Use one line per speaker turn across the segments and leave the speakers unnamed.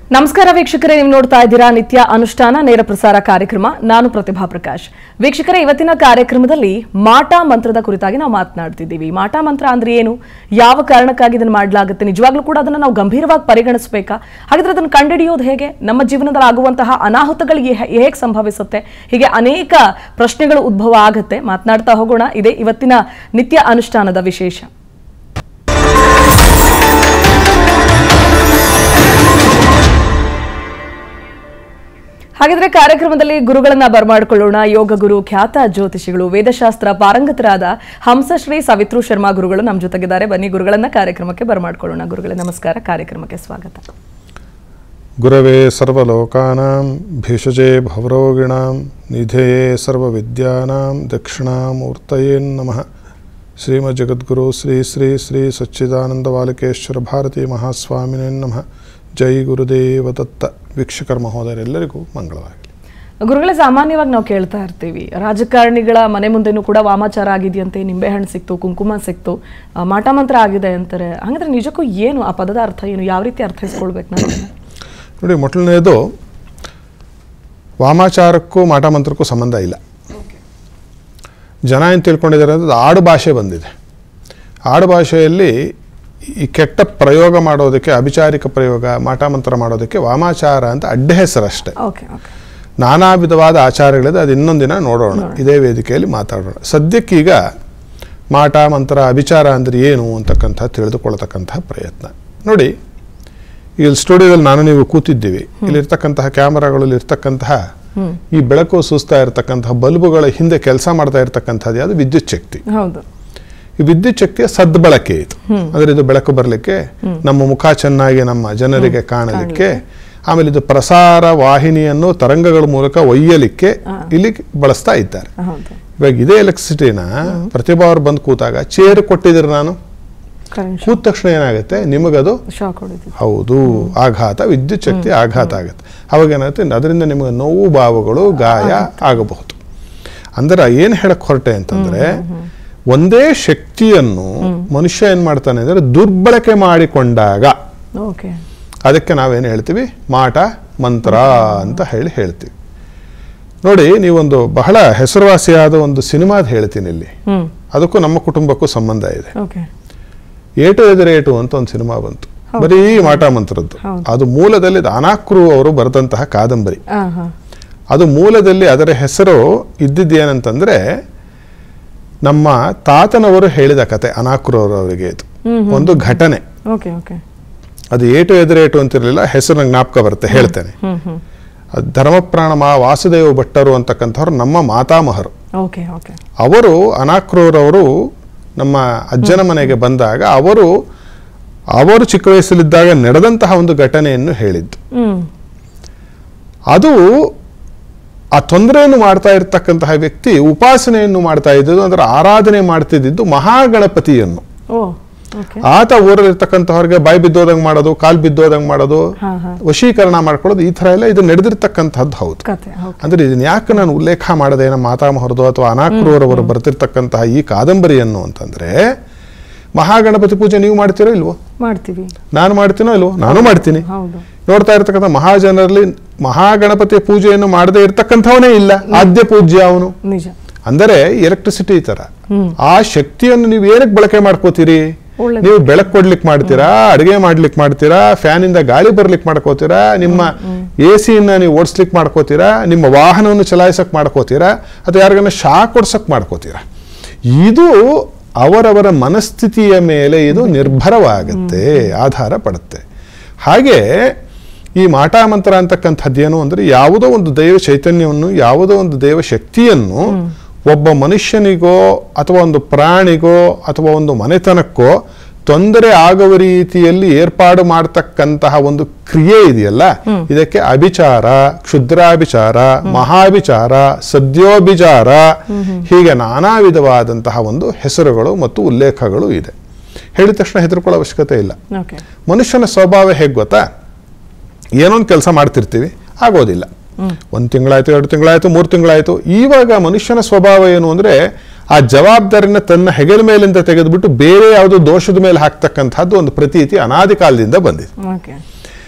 ನಮಸ್ಕಾರ ವೀಕ್ಷಕರೇ ನೀವು ನೋಡ್ತಾ ಇದ್ದೀರಾ ನಿತ್ಯ ಅನುಷ್ಠಾನ ನೇರ ಪ್ರಸಾರ ಕಾರ್ಯಕ್ರಮ ನಾನು ಪ್ರತಿಭಾ ಪ್ರಕಾಶ್ ವೀಕ್ಷಕರೇ ಇವತ್ತಿನ ಕಾರ್ಯಕ್ರಮದಲ್ಲಿ ಮಾಟ ಮಂತ್ರದ ಕುರಿತಾಗಿ ನಾವು ಮಾತನಾಡ್ತಿದ್ದೀವಿ ಮಾಟ ಮಂತ್ರ ಅಂದ್ರೆ ಏನು ಯಾವ ಕಾರಣಕ್ಕಾಗಿ ಇದನ್ನು ಮಾಡಲಾಗುತ್ತೆ ನಿಜವಾಗ್ಲೂ ಕೂಡ ಅದನ್ನು ನಾವು ಗಂಭೀರವಾಗಿ ಪರಿಗಣಿಸಬೇಕಾ ಹಾಗಿದ್ರೆ ಅದನ್ನು ಕಂಡುಹಿಡಿಯೋದು ಹೇಗೆ ನಮ್ಮ ಜೀವನದಲ್ಲಿ ಆಗುವಂತಹ ಅನಾಹುತಗಳಿಗೆ ಹೇಗೆ ಸಂಭವಿಸುತ್ತೆ ಹೀಗೆ ಅನೇಕ ಪ್ರಶ್ನೆಗಳು ಉದ್ಭವ ಆಗುತ್ತೆ ಮಾತನಾಡ್ತಾ ಹೋಗೋಣ ಇದೇ ಇವತ್ತಿನ ನಿತ್ಯ ಅನುಷ್ಠಾನದ ವಿಶೇಷ ಹಾಗಿದ್ರೆ ಕಾರ್ಯಕ್ರಮದಲ್ಲಿ ಗುರುಗಳನ್ನ ಬರಮಾಡಿಕೊಳ್ಳೋಣ ಯೋಗ ಗುರು ಖ್ಯಾತ ಜ್ಯೋತಿಷಿಗಳು ವೇದಶಾಸ್ತ್ರ ಪಾರಂಗತರಾದ ಹಂಸಶ್ರೀ ಸವಿತ್ರು ಶರ್ಮಾ ಗುರುಗಳು ನಮ್ಮ ಜೊತೆಗಿದ್ದಾರೆ ಬನ್ನಿ ಗುರುಗಳನ್ನ ಕಾರ್ಯಕ್ರಮಕ್ಕೆ ಬರಮಾಡ್ಕೊಳ್ಳೋಣ ಗುರುಗಳೇ ನಮಸ್ಕಾರ ಕಾರ್ಯಕ್ರಮಕ್ಕೆ ಸ್ವಾಗತ
ಗುರವೇ ಸರ್ವಲೋಕಾನಾಂ ಭೀಷಜೇ ಭವರೋಗಿಣಾಂ ನಿಧೇಯೇ ಸರ್ವವಿದ್ಯಾನಾಂ ದಕ್ಷಿಣಾಮೂರ್ತಯೇ ನಮಃ ಶ್ರೀಮದ್ ಜಗದ್ಗುರು ಶ್ರೀ ಶ್ರೀ ಶ್ರೀ ಸಚ್ಚಿದಾನಂದ ಬಾಲಕೇಶ್ವರ ಭಾರತಿ ಮಹಾಸ್ವಾಮಿನೇ ನಮಃ ಜೈ ಗುರುದೇವ ದತ್ತ ವೀಕ್ಷಕರ ಮಹೋದಯರೆಲ್ಲರಿಗೂ ಮಂಗಳವಾಗಲಿ
ಗುರುಗಳೇ ಸಾಮಾನ್ಯವಾಗಿ ನಾವು ಕೇಳ್ತಾ ಇರ್ತೀವಿ ರಾಜಕಾರಣಿಗಳ ಮನೆ ಮುಂದೆನೂ ಕೂಡ ವಾಮಾಚಾರ ಆಗಿದೆಯಂತೆ ನಿಂಬೆಹಣ್ಣು ಸಿಕ್ತು ಕುಂಕುಮ ಸಿಕ್ತು ಆ, ಮಾಟ ಮಂತ್ರ ಆಗಿದೆ ಅಂತಾರೆ ಹಾಗಾದ್ರೆ ನಿಜಕ್ಕೂ ಏನು ಆ ಪದದ ಅರ್ಥ ಏನು ಯಾವ ರೀತಿ ಅರ್ಥೈಸ್ಕೊಳ್ಬೇಕು ನಾನು ಅದನ್ನ?
ನೋಡಿ ಮೊದಲನೇದು ವಾಮಾಚಾರಕ್ಕೂ ಮಾಟ ಮಂತ್ರಕ್ಕೂ ಸಂಬಂಧ ಇಲ್ಲ ಜನ ಏನು ತಿಳ್ಕೊಂಡಿದ್ದಾರೆ ಅಂದರೆ ಅದು ಆಡು ಭಾಷೆ ಬಂದಿದೆ ಆಡು ಭಾಷೆಯಲ್ಲಿ ಈ ಕೆಟ್ಟ ಪ್ರಯೋಗ ಮಾಡೋದಕ್ಕೆ ಅಭಿಚಾರಿಕ ಪ್ರಯೋಗ ಮಾಟ ಮಂತ್ರ ಮಾಡೋದಕ್ಕೆ ವಾಮಾಚಾರ ಅಂತ ಅಡ್ಡ ಹೆಸರಷ್ಟೇ
ಓಕೆ ಓಕೆ
ನಾನಾ ವಿಧವಾದ ಆಚಾರಗಳಿದೆ ಅದು ಇನ್ನೊಂದು ದಿನ ನೋಡೋಣ ಇದೇ ವೇದಿಕೆಯಲ್ಲಿ ಮಾತಾಡೋಣ ಸದ್ಯಕ್ಕೀಗ ಮಾಟ ಮಂತ್ರ ಅಭಿಚಾರ ಅಂದರೆ ಏನು ಅಂತಕ್ಕಂಥ ತಿಳಿದುಕೊಳ್ತಕ್ಕಂತಹ ಪ್ರಯತ್ನ ನೋಡಿ ಇಲ್ಲಿ ಸ್ಟುಡಿಯೋದಲ್ಲಿ ನಾನು ನೀವು ಕೂತಿದ್ದೀವಿ ಇಲ್ಲಿರ್ತಕ್ಕಂತಹ ಕ್ಯಾಮರಾಗಳಲ್ಲಿ ಇರ್ತಕ್ಕಂತಹ ಈ ಬೆಳಕು ಸೂಸ್ತಾ ಇರತಕ್ಕಂತಹ ಬಲ್ಬುಗಳ ಹಿಂದೆ ಕೆಲಸ ಮಾಡ್ತಾ ಇರತಕ್ಕಂಥದ್ದು ಯಾವುದು ವಿದ್ಯುತ್ ಶಕ್ತಿ
ಹೌದು
ಈ ವಿದ್ಯುತ್ ಶಕ್ತಿಯ ಸದ್ಬಳಕೆ ಇದು ಅಂದ್ರೆ ಇದು ಬೆಳಕು ಬರಲಿಕ್ಕೆ ನಮ್ಮ ಮುಖ ಚೆನ್ನಾಗಿ ನಮ್ಮ ಜನರಿಗೆ ಕಾಣಲಿಕ್ಕೆ ಆಮೇಲೆ ಇದು ಪ್ರಸಾರ ವಾಹಿನಿಯನ್ನು ತರಂಗಗಳ ಮೂಲಕ ಒಯ್ಯಲಿಕ್ಕೆ ಇಲ್ಲಿ ಬಳಸ್ತಾ ಇದ್ದಾರೆ
ಹೌದು
ಇವಾಗ ಇದೇ ಎಲೆಕ್ಟ್ರಿಸಿಟಿನ ಪ್ರತಿಭಾ ಅವ್ರು ಬಂದು ಕೂತಾಗ ಚೇರ್ ಕೊಟ್ಟಿದ್ರೆ ನಾನು
ಕರೆಂಟ್
ಕೂತ ತಕ್ಷಣ ಏನಾಗುತ್ತೆ ನಿಮಗದು
ಶಾಕ್ ಹೊಡಿತೀವಿ
ಹೌದು ಆಘಾತ ವಿದ್ಯುತ್ ಶಕ್ತಿ ಆಘಾತ ಆಗುತ್ತೆ ಅವಾಗ ಏನಾಗುತ್ತೆ ಅದರಿಂದ ನಿಮಗೆ ನೋವು ಭಾವಗಳು ಗಾಯ ಆಗಬಹುದು ಅಂದ್ರೆ ಏನು ಹೇಳಕ್ ಹೊರಟೆ ಅಂತಂದ್ರೆ ಒಂದೇ ಶಕ್ತಿಯನ್ನು ಮನುಷ್ಯ ಏನ್ ಮಾಡ್ತಾನೆ ಅಂದ್ರೆ ದುರ್ಬಳಕೆ ಮಾಡಿಕೊಂಡಾಗ
ಓಕೆ
ಅದಕ್ಕೆ ನಾವೇನು ಹೇಳ್ತೀವಿ ಮಾಟ ಮಂತ್ರ ಅಂತ ಹೇಳಿ ಹೇಳ್ತೀವಿ ನೋಡಿ ನೀವೊಂದು ಬಹಳ ಹೆಸರುವಾಸಿಯಾದ ಒಂದು ಸಿನಿಮಾದ ಹೇಳ್ತೀನಿ ಇಲ್ಲಿ
ಹ್ಮ್
ಅದಕ್ಕೂ ನಮ್ಮ ಕುಟುಂಬಕ್ಕೂ ಸಂಬಂಧ ಇದೆ
ಓಕೆ
ಏಟು ಎದುರೇಟು ಅಂತ ಒಂದು ಸಿನಿಮಾ ಬಂತು ಬರೀ ಮಾಟ ಮಂತ್ರದ್ದು
ಹೌದು.
ಅದು ಮೂಲದಲ್ಲಿ ಅನಾಕ್ರು ಅವರು ಬರೆದಂತಹ ಕಾದಂಬರಿ
ಹಾ ಹಾ
ಅದು ಮೂಲದಲ್ಲಿ ಅದರ ಹೆಸರು ಇದ್ದಿದ್ದೇನಂತಂದ್ರೆ ನಮ್ಮ ತಾತನವರು ಹೇಳಿದ ಕತೆ ಅನಾಕ್ರು ಅವರಿಗೆ ಇದು ಒಂದು ಘಟನೆ
ಓಕೆ ಓಕೆ
ಅದು ಏಟು ಎದುರೇಟು ಅಂತಿರಲಿಲ್ಲ ಹೆಸರು ನಂಗೆ ಜ್ಞಾಪಕ ಬರುತ್ತೆ ಹೇಳ್ತೇನೆ
ಹ್ಮ್ ಹ್ಮ್
ಅದು ಧರ್ಮಪ್ರಾಣ ಮಾ ವಾಸುದೇವ ಭಟ್ಟರು ಅಂತಕ್ಕಂಥವ್ರು ನಮ್ಮ ಮಾತಾಮಹರು
ಓಕೆ ಓಕೆ
ಅವರು ಅನಾಕ್ರೂರವರು ನಮ್ಮ ಅಜ್ಜನ ಮನೆಗೆ ಬಂದಾಗ ಅವರು ಅವರು ಚಿಕ್ಕ ವಯಸ್ಸಲ್ಲಿದ್ದಾಗ ನಡೆದಂತಹ ಒಂದು ಘಟನೆಯನ್ನು ಹೇಳಿದ್ದು
ಹ್ಮ್
ಅದು ಆ ತೊಂದರೆಯನ್ನು ಮಾಡ್ತಾ ಇರತಕ್ಕಂತಹ ವ್ಯಕ್ತಿ ಉಪಾಸನೆಯನ್ನು ಮಾಡ್ತಾ ಇದ್ದದ್ದು ಅಂದ್ರೆ ಆರಾಧನೆ ಮಾಡ್ತಿದ್ದು ಮಹಾಗಣಪತಿಯನ್ನು
ಓ ಓಕೆ
ಆತ ಊರಲ್ಲಿರ್ತಕ್ಕಂಥವ್ರಿಗೆ ಬಾಯಿ ಬಿದ್ದೋದಂಗೆ ಮಾಡೋದು ಕಾಲು ಬಿದ್ದೋದಂಗೆ ಮಾಡೋದು
ಹಾ ಹಾ
ವಶೀಕರಣ ಮಾಡ್ಕೊಳ್ಳೋದು ಈ ಥರ ಎಲ್ಲ ಇದು ನಡೆದಿರ್ತಕ್ಕಂಥದ್ದು ಹೌದು
ಕತೆ ಓಕೆ
ಅಂದ್ರೆ ಇದನ್ನ ಯಾಕೆ ನಾನು ಉಲ್ಲೇಖ ಮಾಡದೆ ನಮ್ಮ ಮಾತಾಮಹರದು ಅಥವಾ ಅನಾಕ್ರೂರವರು ಬರ್ತಿರ್ತಕ್ಕಂತಹ ಈ ಕಾದಂಬರಿಯನ್ನು ಅಂತಂದ್ರೆ ಮಹಾಗಣಪತಿ ಪೂಜೆ ನೀವು ಮಾಡ್ತೀರೋ ಇಲ್ವೋ
ಮಾಡ್ತೀವಿ
ನಾನು ಮಾಡ್ತೀನೋ ಇಲ್ವೋ ನಾನು ಮಾಡ್ತೀನಿ
ಹೌದು
ನೋಡ್ತಾ ಇರ್ತಕ್ಕಂಥ ಮಹಾಜನರಲ್ಲಿ ಮಹಾಗಣಪತಿ ಪೂಜೆಯನ್ನು ಮಾಡದೇ ಇರ್ತಕ್ಕಂಥವನೇ ಇಲ್ಲ ಆದ್ಯ ಪೂಜ್ಯ ಅವನು
ನಿಜ
ಅಂದರೆ ಎಲೆಕ್ಟ್ರಿಸಿಟಿ ಈ ತರ ಆ ಶಕ್ತಿಯನ್ನು ನೀವು ಏನಕ್ಕೆ ಬಳಕೆ ಮಾಡ್ಕೋತೀರಿ
ಒಳ್ಳೆದು.
ನೀವು ಬೆಳಕು ಕೊಡ್ಲಿಕ್ಕೆ ಮಾಡ್ತೀರಾ ಅಡುಗೆ ಮಾಡ್ಲಿಕ್ಕೆ ಮಾಡ್ತೀರಾ ಫ್ಯಾನ್ ಇಂದ ಗಾಳಿ ಬರ್ಲಿಕ್ಕೆ ಮಾಡ್ಕೋತೀರಾ ನಿಮ್ಮ ಎ ಸಿಯನ್ನ ನೀವು ಓಡಿಸ್ಲಿಕ್ಕೆ ಮಾಡ್ಕೋತೀರಾ ನಿಮ್ಮ ವಾಹನವನ್ನು ಚಲಾಯಿಸಕ್ ಮಾಡ್ಕೋತೀರಾ ಅಥವಾ ಯಾರಿಗನ್ನ ಶಾಕ್ ಕೊಡ್ಸಕ್ ಮಾಡ್ಕೋತೀರಾ ಇದು ಅವರವರ ಮನಸ್ಥಿತಿಯ ಮೇಲೆ ಇದು ನಿರ್ಭರವಾಗುತ್ತೆ ಆಧಾರ ಪಡುತ್ತೆ ಹಾಗೆ ಈ ಮಾಟ ಮಂತ್ರ ಅಂತಕ್ಕಂಥದ್ದೇನು ಅಂದರೆ ಯಾವುದೋ ಒಂದು ದೈವ ಚೈತನ್ಯವನ್ನು ಯಾವುದೋ ಒಂದು ದೈವ ಶಕ್ತಿಯನ್ನು ಒಬ್ಬ ಮನುಷ್ಯನಿಗೋ ಅಥವಾ ಒಂದು ಪ್ರಾಣಿಗೋ ಅಥವಾ ಒಂದು ಮನೆತನಕ್ಕೋ ತೊಂದರೆ ಆಗುವ ರೀತಿಯಲ್ಲಿ ಏರ್ಪಾಡು ಮಾಡತಕ್ಕಂತಹ ಒಂದು ಕ್ರಿಯೆ ಇದೆಯಲ್ಲ ಇದಕ್ಕೆ ಅಭಿಚಾರ ಕ್ಷುದ್ರಾಭಿಚಾರ ಮಹಾಭಿಚಾರ ಸದ್ಯೋಭಿಚಾರ ಹೀಗೆ ನಾನಾ ವಿಧವಾದಂತಹ ಒಂದು ಹೆಸರುಗಳು ಮತ್ತು ಉಲ್ಲೇಖಗಳು ಇದೆ ಹೇಳಿದ ತಕ್ಷಣ ಹೆದರ್ಕೊಳ್ಳೋ ಅವಶ್ಯಕತೆ ಇಲ್ಲ
ಓಕೆ
ಮನುಷ್ಯನ ಸ್ವಭಾವ ಹೇಗೆ ಗೊತ್ತಾ ಏನೊಂದು ಕೆಲಸ ಮಾಡ್ತಿರ್ತೀವಿ ಆಗೋದಿಲ್ಲ ಒಂದು ತಿಂಗಳಾಯ್ತು ಎರಡು ತಿಂಗಳಾಯ್ತು ಮೂರು ತಿಂಗಳಾಯ್ತು ಇವಾಗ ಮನುಷ್ಯನ ಸ್ವಭಾವ ಏನು ಅಂದ್ರೆ ಆ ಜವಾಬ್ದಾರಿನ ತನ್ನ ಹೆಗಲ ಮೇಲಿಂದ ತೆಗೆದುಬಿಟ್ಟು ಬೇರೆ ಯಾವುದೋ ದೋಷದ ಮೇಲೆ ಹಾಕ್ತಕ್ಕಂಥದ್ದು ಒಂದು ಪ್ರತೀತಿ ಅನಾದಿ ಕಾಲದಿಂದ ಬಂದಿದೆ
ಓಕೆ